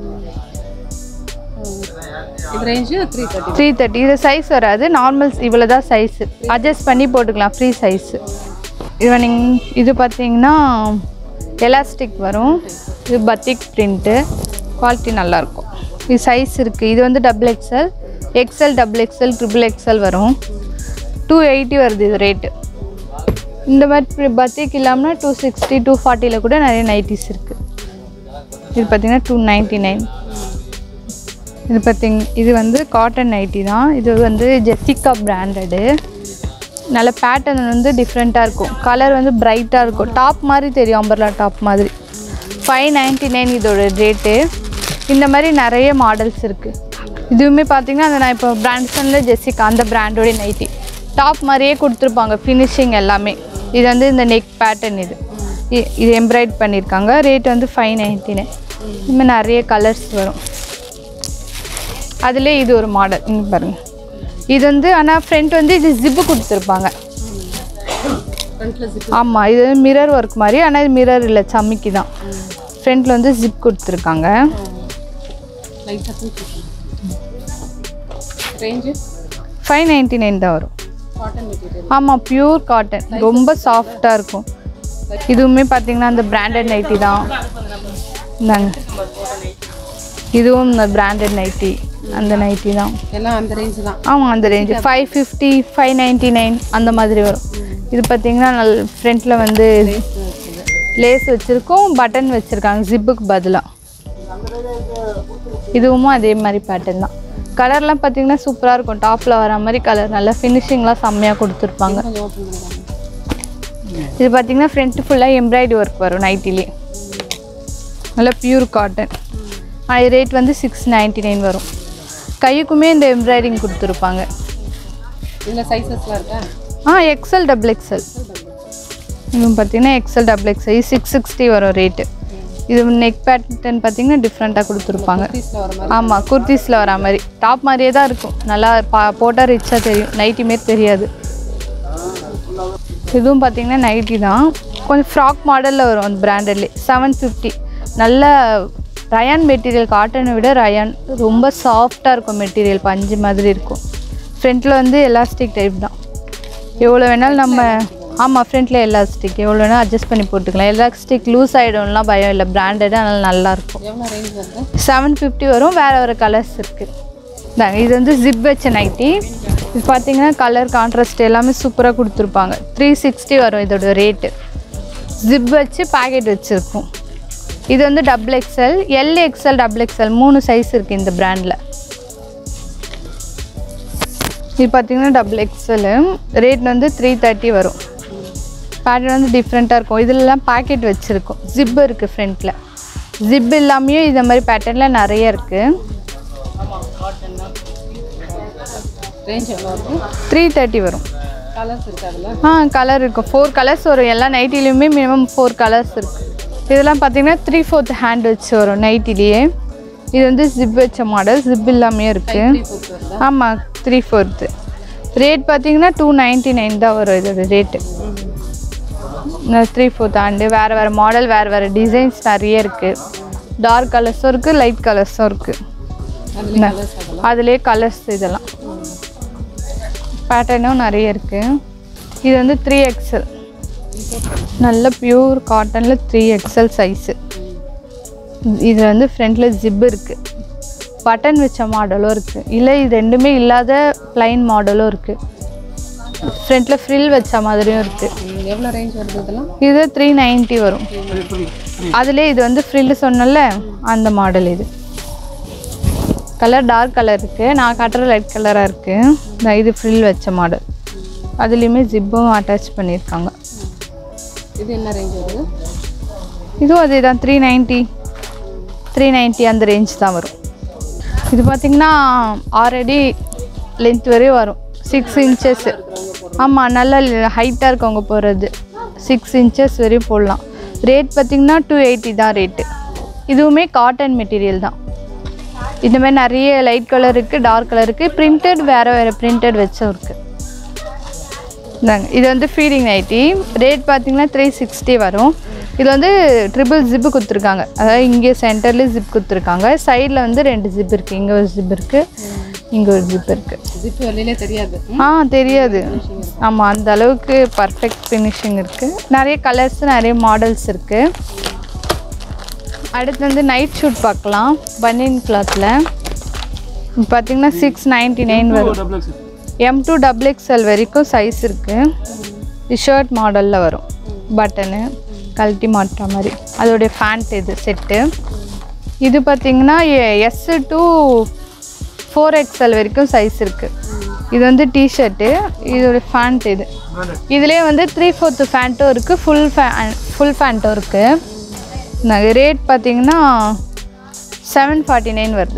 Speaker 3: இது range three thirty
Speaker 1: three thirty இது சைஸ் வராது நார்மல் இவ்வளோ தான் சைஸு அட்ஜஸ்ட் பண்ணி போட்டுக்கலாம் ஃப்ரீ சைஸு இது நீங்கள் இது பார்த்தீங்கன்னா எலாஸ்டிக் வரும் இது பத்திக் பிரிண்ட்டு குவாலிட்டி நல்லாயிருக்கும் இது சைஸ் இருக்குது இது வந்து double XL XL double XL triple XL வரும் டூ எயிட்டி வருது இது ரேட்டு இந்த மாதிரி பத்திக் இல்லாமல் டூ சிக்ஸ்டி டூ ஃபார்ட்டியில் கூட நிறைய நைட்டிஸ் இருக்குது இது பார்த்தீங்கன்னா டூ நைன்ட்டி நைன் இது பார்த்தீங்க இது வந்து காட்டன் நைட்டி தான் இது வந்து ஜெசிகா பிராண்டடு நல்ல பேட்டர்ன் வந்து டிஃப்ரெண்ட்டாக இருக்கும் கலர் வந்து பிரைட்டாக இருக்கும் டாப் மாதிரி தெரியும் அம்பர்லா டாப் மாதிரி ஃபைவ் நைன்ட்டி நைன் இதோட ரேட்டு இந்த மாதிரி நிறைய மாடல்ஸ் இருக்குது இதுவுமே பார்த்தீங்கன்னா அந்த நான் இப்போ பிராண்ட்ஸனில் ஜெசிகா அந்த பிராண்டோட நைட்டி டாப் மாதிரியே கொடுத்துருப்பாங்க ஃபினிஷிங் எல்லாமே இது வந்து இந்த நெக் பேட்டர்ன் இது இ- இது எம்ப்ராய்ட் பண்ணியிருக்காங்க ரேட் வந்து ஃபைவ் நைன்ட்டி நைன் இதுமாதிரி நிறைய கலர்ஸ் வரும் அதுலேயே இது ஒரு மாடல் இங்கே பாருங்க இது வந்து ஆனால் ஃப்ரண்ட் வந்து இது ஜிப்பு கொடுத்துருப்பாங்க ஆமாம் இது வந்து மிரர் ஒர்க் மாதிரி ஆனால் இது மிரர் இல்லை சம்மிக்கு தான் ஃப்ரண்ட்டில் வந்து ஜிப் கொடுத்துருக்காங்க
Speaker 3: ரேஞ்சு
Speaker 1: ஃபைவ் நைன்ட்டி நைன் தான் வரும்
Speaker 3: காட்டன் மெட்டீரியல்
Speaker 1: ஆமாம் பியூர் காட்டன் ரொம்ப சாஃப்டாக இருக்கும் இதுவுமே பார்த்தீங்கன்னா அந்த பிராண்டட் நைட்டி தான் இந்தாங்க இதுவும் இந்த பிராண்டட் நைட்டி அந்த நைட்டி தான்
Speaker 3: எல்லாம் அந்த ரேஞ்சு தான்
Speaker 1: ஆமாம் அந்த range five fifty five ninety nine அந்த மாதிரி வரும் இது பார்த்தீங்கன்னா நல் ஃப்ரண்ட்டில் வந்து லேஸ் வச்சுருக்கோம் பட்டன் வச்சுருக்காங்க ஜிப்புக்கு பதிலாக இதுவும் அதே மாதிரி பேட்டர்ன் தான் கலர்லாம் பார்த்தீங்கன்னா சூப்பராக இருக்கும் டாப்பில் வர மாதிரி கலர் நல்லா ஃபினிஷிங்லாம் செம்மையாக கொடுத்துருப்பாங்க
Speaker 3: கொஞ்சம் ஓப்பன் பண்ணுறாங்க
Speaker 1: இது பார்த்தீங்கன்னா ஃப்ரண்ட்டு ஃபுல்லாக எம்ப்ராய்டரி ஒர்க் வரும் நைட்டிலே நல்லா பியூர் காட்டன் அது ரேட் வந்து சிக்ஸ் நைன்ட்டி நைன் வரும் கையுக்குமே இந்த எம்ப்ராய்டிங் கொடுத்துருப்பாங்க
Speaker 3: இதில் சைஸஸ்லாம் இருக்கா
Speaker 1: ஆ எக்ஸல் டபுள் எக்ஸல் இதுவும் பார்த்தீங்கன்னா எக்ஸல் டபுள் எக்ஸல் இது சிக்ஸ் சிக்ஸ்டி வரும் ரேட்டு இது நெக் பேட்டர்ன் பார்த்தீங்கன்னா டிஃப்ரெண்ட்டாக கொடுத்துருப்பாங்க
Speaker 3: பீஸில் வர மாதிரி
Speaker 1: ஆமாம் குர்த்திஸில் வர மாதிரி டாப் மாதிரியே தான் இருக்கும் நல்லா பா போட்டால் ரிச்சாக தெரியும் நைட்டி மாரி தெரியாது இதுவும் பார்த்தீங்கன்னா நைட்டி தான் கொஞ்சம் ஃப்ராக் மாடலில் வரும் அந்த பிராண்டட்லேயே செவன் ஃபிஃப்டி நல்ல ரயான் மெட்டீரியல் காட்டனை விட ரயான் ரொம்ப சாஃப்டாக இருக்கும் மெட்டீரியல் பஞ்சு மாதிரி இருக்கும் ஃப்ரண்ட்டில் வந்து எலாஸ்டிக் டைப் தான் எவ்வளோ வேணாலும் நம்ம ஆமாம் ஃப்ரண்ட்டில் எலாஸ்டிக் எவ்வளோ வேணாலும் அட்ஜஸ்ட் பண்ணி போட்டுக்கலாம் எலாஸ்டிக் லூஸ் ஆகிடும்லாம் பயம் இல்லை பிராண்டட் அதனால் நல்லாயிருக்கும்
Speaker 3: எவ்வளோ ரேஞ்ச் வருது
Speaker 1: செவன் ஃபிஃப்டி வரும் வேறு வேறு கலர்ஸ் இருக்குது இந்தாங்க இது வந்து ஜிப் வச்ச நைட்டி இது பார்த்தீங்கன்னா கலர் கான்ட்ராஸ்ட் எல்லாமே சூப்பராக கொடுத்துருப்பாங்க த்ரீ சிக்ஸ்டி வரும் இதோட ரேட்டு ஜிப் வச்சு பேக்கெட் வச்சுருக்கும் இது வந்து double XL L XL double XL மூணு சைஸ் இருக்குது இந்த பிராண்டில் இது பார்த்தீங்கன்னா டபுள் எக்ஸ்எல் ரேட் வந்து த்ரீ தேர்ட்டி வரும் பேட்டர்ன் வந்து டிஃப்ரெண்ட்டாக இருக்கும் இதுலலாம் பேக்கெட் வச்சுருக்கோம் ஜிப் இருக்குது ஃப்ரண்ட்டில் ஜிப் இல்லாமையும் இந்த மாதிரி பேட்டர்னில் நிறைய இருக்குது
Speaker 3: ரேஞ்ச் எவ்வளோ வருது
Speaker 1: த்ரீ தேர்ட்டி வரும்
Speaker 3: கலர்ஸ் இருக்கு அதில்
Speaker 1: ஆ கலர் இருக்கும் ஃபோர் கலர்ஸ் வரும் எல்லா நைட்டிலையுமே மினிமம் ஃபோர் கலர்ஸ் இருக்குது இதெல்லாம் பார்த்தீங்கன்னா த்ரீ ஃபோர்த் ஹேண்ட் வச்சு வரும் நைட்டிலேயே இது வந்து ஜிப் வச்ச மாடல் ஜிப் இல்லாமையும் இருக்குது
Speaker 3: போட்டு வருதா
Speaker 1: ஆமாம் த்ரீ ஃபோர்த்து ரேட் பார்த்தீங்கன்னா டூ நைன்ட்டி நைன் தான் வரும் இதோட ரேட்டு த்ரீ ஃபோர்த் ஆண்டு வேறு வேறு மாடல் வேறு வேறு டிசைன்ஸ் நிறைய இருக்குது டார்க் கலர்ஸும் இருக்குது லைட் கலர்ஸும் இருக்குது
Speaker 3: அதில் கலர்ஸ் அதெல்லாம்
Speaker 1: அதுலேயே கலர்ஸ் இதெல்லாம் பேட்டர்னும் நிறைய இருக்குது இது வந்து த்ரீ எக்ஸல் நல்ல பியூர் காட்டனில் த்ரீ எக்ஸல் சைஸு இது வந்து ஃப்ரண்ட்டில் ஜிப் இருக்குது பட்டன் வச்ச மாடலும் இருக்குது இல்லை இது ரெண்டுமே இல்லாத ப்ளைன் மாடலும் இருக்குது ஃப்ரண்ட்டில் ஃப்ரில் வச்ச மாதிரியும் இருக்குது
Speaker 3: எவ்வளோ ரேஞ்ச் வருது இதெல்லாம்
Speaker 1: இது த்ரீ நைன்ட்டி வரும் அதுலேயே இது வந்து ஃப்ரில் சொன்னல அந்த மாடல் இது கலர் டார்க் கலர் இருக்குது நான் காட்டுற லைட் கலராக இருக்குது இது ஃப்ரில் வச்ச மாடல் அதுலேயுமே ஜிப்பும் அட்டாச் பண்ணியிருக்காங்க
Speaker 3: இது என்ன ரேஞ்ச் வருது
Speaker 1: இதுவும் அதே தான் த்ரீ நைன்ட்டி த்ரீ நைன்ட்டி அந்த ரேஞ்ச் தான் வரும் இது பார்த்திங்கன்னா ஆல்ரெடி லென்த் வரையும் வரும் சிக்ஸ் இன்ச்சஸ் ஆமாம் நல்ல ஹைட்டாக இருக்கவங்க போகிறது சிக்ஸ் இன்ச்சஸ் வரையும் போடலாம் ரேட் பார்த்திங்கன்னா டூ எயிட்டி தான் ரேட்டு இதுவுமே காட்டன் மெட்டீரியல் தான் இந்த மாதிரி நிறைய லைட் கலர் இருக்குது டார்க் கலர் இருக்குது பிரிண்டட் வேறு வேறு பிரிண்டட் வச்சும் இருக்குது இந்தாங்க இது வந்து ஃபீடிங் நைட்டி ரேட் பார்த்தீங்கன்னா த்ரீ சிக்ஸ்டி வரும் இது வந்து ட்ரிபிள் ஜிப்பு கொடுத்துருக்காங்க அதாவது இங்கே சென்டர்லேயும் ஜிப் கொடுத்துருக்காங்க சைடில் வந்து ரெண்டு ஜிப் இருக்குது இங்கே ஒரு ஜிப் இருக்குது இங்கே ஒரு ஜிப் இருக்குது
Speaker 3: ஜிப் வெளியிலே தெரியாது
Speaker 1: ஆ தெரியாது ஆமாம் அந்த அளவுக்கு பர்ஃபெக்ட் ஃபினிஷிங் இருக்குது நிறைய கலர்ஸ் நிறைய மாடல்ஸ் இருக்குது அடுத்து வந்து நைட் ஷூட் பார்க்கலாம் பனியன் கிளாத்தில் பார்த்தீங்கன்னா சிக்ஸ் நைன்ட்டி நைன் வரும் எம் டூ டபுள் எக்ஸ்எல் வரைக்கும் சைஸ் இருக்குது ஷர்ட் மாடலில் வரும் பட்டனு கழட்டி மாட்டுற மாதிரி அதோடைய ஃபேண்ட் இது செட்டு இது பார்த்தீங்கன்னா எஸ் டூ ஃபோர் எக்ஸ்எல் வரைக்கும் சைஸ் இருக்குது இது வந்து டிஷர்ட்டு இதோட ஃபேண்ட் இது இதுலேயே வந்து த்ரீ ஃபோர்த்து ஃபேண்ட்டும் இருக்குது ஃபுல் ஃபே ஃபுல் ஃபேண்ட்டும் இருக்குது ரேட் பார்த்தீங்கன்னா செவன் ஃபார்ட்டி நைன் வருது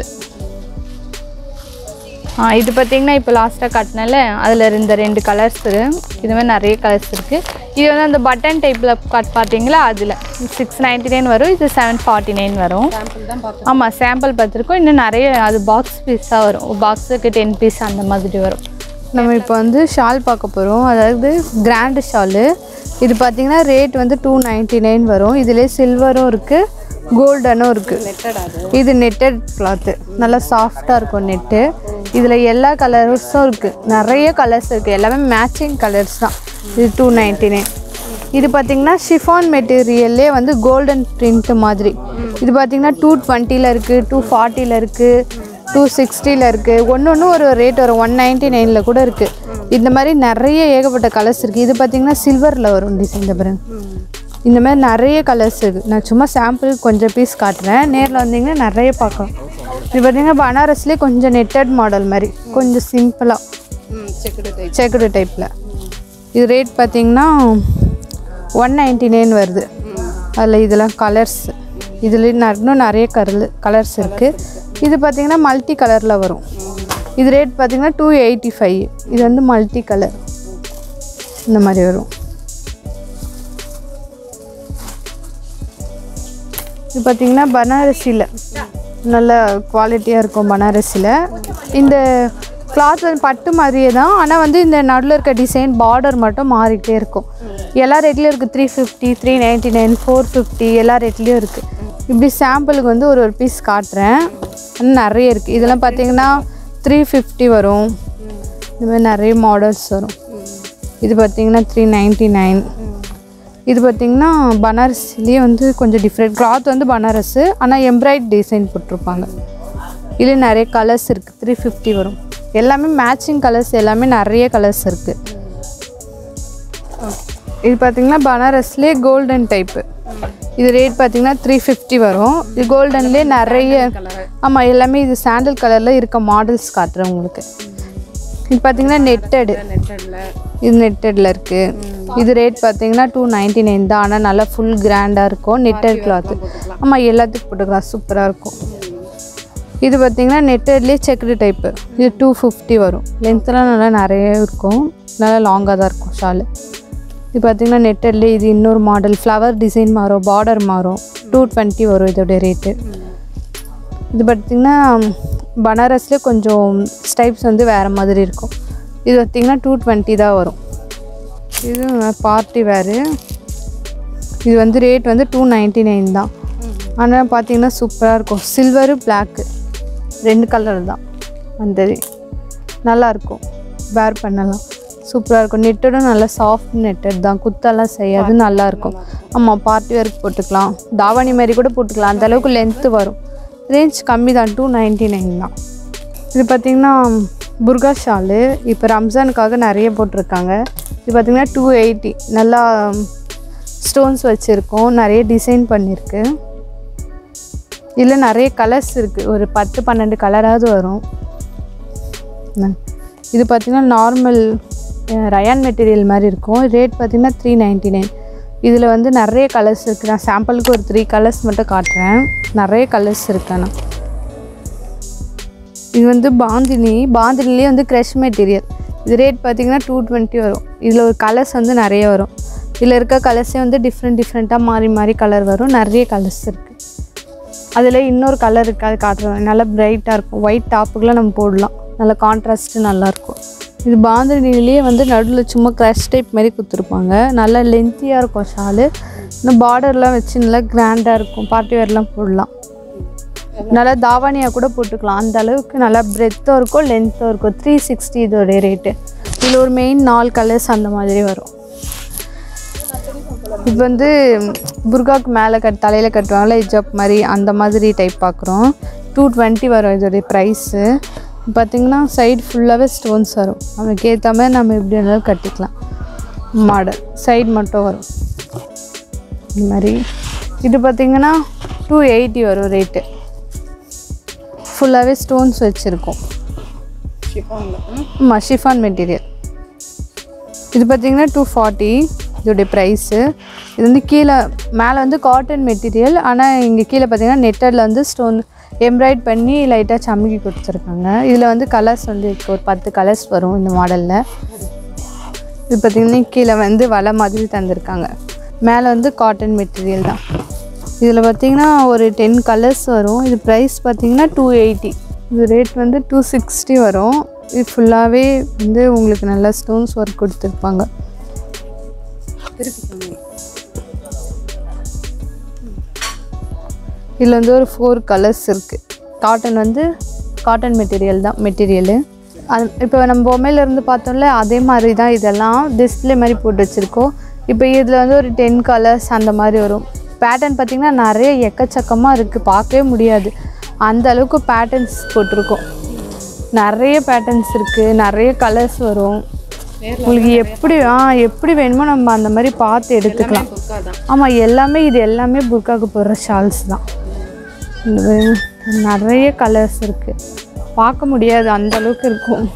Speaker 1: ஆ இது பார்த்தீங்கன்னா இப்போ லாஸ்ட்டாக காட்டினால அதில் இருந்த ரெண்டு கலர்ஸ் இது மாதிரி நிறைய கலர்ஸ் இருக்குது இது வந்து அந்த பட்டன் டைப்பில் காட் பார்த்தீங்களா அதில் சிக்ஸ் நைன்ட்டி நைன் வரும் இது செவன் ஃபார்ட்டி நைன் வரும்
Speaker 3: சாம்பிள் தான் பார்த்து
Speaker 1: ஆமாம் சாம்பிள் பார்த்துருக்கோம் இன்னும் நிறைய அது பாக்ஸ் பீஸாக வரும் பாக்ஸுக்கு டென் பீஸ் அந்த மாதிரி வரும் நம்ம இப்போ வந்து ஷால் பார்க்க போகிறோம் அதாவது கிராண்டு ஷாலு இது பார்த்தீங்கன்னா ரேட் வந்து டூ நைன்ட்டி நைன் வரும் இதுலேயே சில்வரும் இருக்குது கோல்டனும் இருக்குது
Speaker 3: நெட்டட் அது
Speaker 1: இது நெட்டட் கிளாத்து நல்லா சாஃப்டாக இருக்கும் நெட்டு இதில் எல்லா கலர்ஸும் இருக்குது நிறைய கலர்ஸ் இருக்குது எல்லாமே மேட்சிங் கலர்ஸ் தான் இது டூ நைன்ட்டி நைன் இது பார்த்திங்கன்னா ஷிஃபான் மெட்டீரியல்லே வந்து கோல்டன் பிரிண்ட் மாதிரி இது பார்த்திங்கன்னா டூ டுவெண்ட்டியில் இருக்குது டூ ஃபார்ட்டியில் இருக்குது டூ சிக்ஸ்டியில் இருக்குது ஒன்று ஒன்று ஒரு ரேட் வரும் ஒன் நைன்ட்டி நைனில் கூட இருக்குது இந்த மாதிரி நிறைய ஏகப்பட்ட கலர்ஸ் இருக்குது இது பார்த்திங்கன்னா சில்வரில் வரும் டிசைன் இந்த பாருங்க இந்த மாதிரி நிறைய கலர்ஸ் இருக்குது நான் சும்மா சாம்பிள் கொஞ்சம் பீஸ் காட்டுறேன் நேரில் வந்தீங்கன்னா நிறைய பார்க்கலாம் இது பார்த்தீங்கன்னா பனாரஸ்லேயே கொஞ்சம் நெட்டட் மாடல் மாதிரி கொஞ்சம் சிம்பிளாக
Speaker 3: ம் செக்குடு டைப்
Speaker 1: செக்குடு டைப்பில் இது ரேட் பார்த்தீங்கன்னா ஒன் நைன்ட்டி நைன் வருது அதில் இதெல்லாம் கலர்ஸ் இதில் இன்னும் நிறைய கலர் கலர்ஸ் இருக்குது இது பார்த்தீங்கன்னா மல்டி கலரில் வரும் இது ரேட் பார்த்தீங்கன்னா டூ எயிட்டி ஃபைவ் இது வந்து மல்டி கலர் இந்த மாதிரி வரும் இது பார்த்தீங்கன்னா பனாரசியில் நல்ல குவாலிட்டியாக இருக்கும் பனாரசியில் இந்த கிளாத் வந்து பட்டு மாதிரியே தான் ஆனால் வந்து இந்த நடுவில் இருக்க டிசைன் பார்டர் மட்டும் மாறிக்கிட்டே இருக்கும் எல்லா ரேட்லேயும் இருக்குது three fifty three ninety nine four fifty எல்லா ரேட்லேயும் இருக்குது இப்படி சாம்பிளுக்கு வந்து ஒரு ஒரு பீஸ் காட்டுறேன் இன்னும் நிறைய இருக்குது இதெல்லாம் பார்த்தீங்கன்னா த்ரீ ஃபிஃப்டி வரும் இந்த மாதிரி நிறைய மாடல்ஸ் வரும் இது பார்த்தீங்கன்னா த்ரீ நைன்ட்டி நைன் இது பார்த்தீங்கன்னா பனாரஸ்லேயே வந்து கொஞ்சம் டிஃப்ரெண்ட் கிளாத் வந்து பனாரஸ் ஆனால் எம்ப்ராய்ட் டிசைன் போட்டிருப்பாங்க இதில் நிறைய கலர்ஸ் இருக்குது த்ரீ ஃபிஃப்டி வரும் எல்லாமே மேட்சிங் கலர்ஸ் எல்லாமே நிறைய கலர்ஸ் இருக்குது இது பார்த்தீங்கன்னா பனாரஸ்லேயே கோல்டன் டைப்பு இது ரேட் பார்த்தீங்கன்னா த்ரீ ஃபிஃப்டி வரும் இது கோல்டன்லேயே நிறைய ஆமாம் எல்லாமே இது சாண்டல் கலரில் இருக்க மாடல்ஸ் காட்டுறேன் உங்களுக்கு இது பார்த்தீங்கன்னா நெட்டடு இது நெட்டடில் இருக்குது இது ரேட் பார்த்தீங்கன்னா டூ நைன்ட்டி நைன் தான் ஆனால் நல்லா ஃபுல் கிராண்டாக இருக்கும் நெட்டட் கிளாத்து ஆமாம் எல்லாத்துக்கும் போட்டுக்கலாம் சூப்பராக இருக்கும் இது பார்த்தீங்கன்னா நெட்டட்லேயே செக்குடு டைப்பு இது டூ ஃபிஃப்டி வரும் லென்த்லாம் நல்லா நிறைய இருக்கும் நல்லா லாங்காக தான் இருக்கும் ஷாலு இது பார்த்தீங்கன்னா நெட்டட்லேயே இது இன்னொரு மாடல் ஃப்ளவர் டிசைன் மாறும் பார்டர் மாறும் டூ டுவெண்ட்டி வரும் இதோடைய ரேட்டு இது பார்த்திங்கன்னா பனாரஸ்லேயே கொஞ்சம் ஸ்டைப்ஸ் வந்து வேறு மாதிரி இருக்கும் இது பார்த்திங்கன்னா டூ டுவெண்ட்டி தான் வரும் இது பார்ட்டி வேறு இது வந்து ரேட் வந்து டூ நைன்ட்டி நைன் தான் ஆனால் பார்த்தீங்கன்னா சூப்பராக இருக்கும் சில்வரு பிளாக்கு ரெண்டு கலர் தான் வந்தது நல்லாயிருக்கும் வேர் பண்ணலாம் சூப்பராக இருக்கும் நெட்டடும் நல்லா சாஃப்ட் நெட்டட் தான் குத்தெல்லாம் செய்யாது நல்லாயிருக்கும் ஆமாம் பார்ட்டி வேர்க்கு போட்டுக்கலாம் தாவணி மாதிரி கூட போட்டுக்கலாம் அந்த அளவுக்கு லென்த்து வரும் ரேஞ்ச் கம்மி தான் டூ நைன்ட்டி நைன் தான் இது பார்த்திங்கன்னா புர்கா ஷாலு இப்போ ரம்ஜானுக்காக நிறைய போட்டிருக்காங்க இது பார்த்திங்கன்னா டூ எயிட்டி நல்லா ஸ்டோன்ஸ் வச்சுருக்கோம் நிறைய டிசைன் பண்ணியிருக்கு இதில் நிறைய கலர்ஸ் இருக்குது ஒரு பத்து பன்னெண்டு கலராவது வரும் என்ன? இது பார்த்திங்கன்னா நார்மல் ரயான் மெட்டீரியல் மாதிரி இருக்கும் ரேட் பார்த்திங்கன்னா த்ரீ நைன்ட்டி நைன் இதில் வந்து நிறைய கலர்ஸ் இருக்குது நான் சாம்பிளுக்கு ஒரு த்ரீ கலர்ஸ் மட்டும் காட்டுறேன் நிறைய கலர்ஸ் இருக்கு ஆனால் இது வந்து பாந்தினி பாந்தினிலே வந்து க்ரஷ் மெட்டீரியல் இது ரேட் பார்த்திங்கன்னா டூ டுவெண்ட்டி வரும் இதில் ஒரு கலர்ஸ் வந்து நிறைய வரும் இதில் இருக்க கலர்ஸே வந்து டிஃப்ரெண்ட் டிஃப்ரெண்ட்டாக மாறி மாறி கலர் வரும் நிறைய கலர்ஸ் இருக்குது அதில் இன்னொரு கலர் இருக்குது அது காட்டுறேன் நல்லா பிரைட்டாக இருக்கும் ஒயிட் டாப்புக்கெலாம் நம்ம போடலாம் நல்லா கான்ட்ராஸ்ட்டு நல்லாயிருக்கும் இது பாந்தினிலேயே வந்து நடுவில் சும்மா க்ரஷ் டைப் மாதிரி கொடுத்துருப்பாங்க நல்லா லென்த்தியாக இருக்கும் ஷாலு இன்னும் பார்டர்லாம் வச்சு நல்லா கிராண்டாக இருக்கும் பார்ட்டி வேர்லாம் போடலாம் நல்லா தாவானியாக கூட போட்டுக்கலாம் அந்த அளவுக்கு நல்லா பிரெத்தும் இருக்கும் லென்த்தும் இருக்கும் த்ரீ சிக்ஸ்டி இதோடைய ரேட்டு இதில் ஒரு மெயின் நாலு கலர்ஸ் அந்த மாதிரி வரும் இப்போ வந்து புர்காக்கு மேலே கட் தலையில் கட்டுவாங்கல்ல ஹிஜாப் மாதிரி அந்த மாதிரி டைப் பார்க்குறோம் டூ டுவெண்ட்டி வரும் இதோடைய ப்ரைஸு பார்த்திங்கன்னா சைடு ஃபுல்லாகவே ஸ்டோன்ஸ் வரும் நமக்கு ஏற்ற மாதிரி நம்ம எப்படி வேணாலும் கட்டிக்கலாம் மாடல் சைடு மட்டும் வரும் இந்த மாதிரி இது பார்த்திங்கன்னா டூ எயிட்டி வரும் ரேட்டு ஃபுல்லாகவே ஸ்டோன்ஸ் வச்சுருக்கோம் ஆமாம் ஷிஃபான் மெட்டீரியல் இது பார்த்தீங்கன்னா டூ ஃபார்ட்டி இதோடைய ப்ரைஸு இது வந்து கீழே மேலே வந்து காட்டன் மெட்டீரியல் ஆனால் இங்கே கீழே பார்த்தீங்கன்னா நெட்டடில் வந்து ஸ்டோன் எம்ப்ராய்ட் பண்ணி லைட்டாக சமுக்கி கொடுத்துருக்காங்க இதில் வந்து கலர்ஸ் வந்து இருக்கு ஒரு பத்து கலர்ஸ் வரும் இந்த மாடலில் இது பார்த்திங்கன்னா கீழே வந்து வலை மாதிரி தந்திருக்காங்க மேலே வந்து காட்டன் மெட்டீரியல் தான் இதில் பார்த்தீங்கன்னா ஒரு டென் கலர்ஸ் வரும் இது ப்ரைஸ் பார்த்தீங்கன்னா டூ எயிட்டி இது ரேட் வந்து டூ சிக்ஸ்டி வரும் இது ஃபுல்லாகவே வந்து உங்களுக்கு நல்லா ஸ்டோன்ஸ் ஒர்க் கொடுத்துருப்பாங்க இதில் வந்து ஒரு ஃபோர் கலர்ஸ் இருக்குது காட்டன் வந்து காட்டன் மெட்டீரியல் தான் மெட்டீரியலு அது இப்போ நம்ம பொம்மையில இருந்து பார்த்தோம்ல அதே மாதிரி தான் இதெல்லாம் டிஸ்ப்ளே மாதிரி போட்டு வச்சுருக்கோம் இப்போ இதில் வந்து ஒரு டென் கலர்ஸ் அந்த மாதிரி வரும் பேட்டர்ன் பார்த்திங்கன்னா நிறைய எக்கச்சக்கமாக இருக்குது பார்க்கவே முடியாது அந்த அளவுக்கு பேட்டர்ன்ஸ் போட்டிருக்கோம் நிறைய பேட்டர்ன்ஸ் இருக்குது நிறைய கலர்ஸ் வரும் உங்களுக்கு எப்படி ஆ எப்படி வேணுமோ நம்ம அந்த மாதிரி பார்த்து எடுத்துக்கலாம் ஆமாம் எல்லாமே இது எல்லாமே புர்காக்கு போடுற ஷால்ஸ் தான் இந்த மாதிரி நிறைய கலர்ஸ் இருக்குது பார்க்க முடியாது அந்த அளவுக்கு இருக்கும்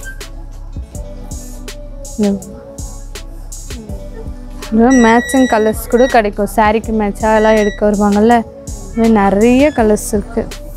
Speaker 1: மேட்சிங் கலர்ஸ் கூட கிடைக்கும் சாரீக்கு மேட்சாக எல்லாம் எடுக்க வருவாங்கல்ல இந்த மாதிரி நிறைய கலர்ஸ் இருக்குது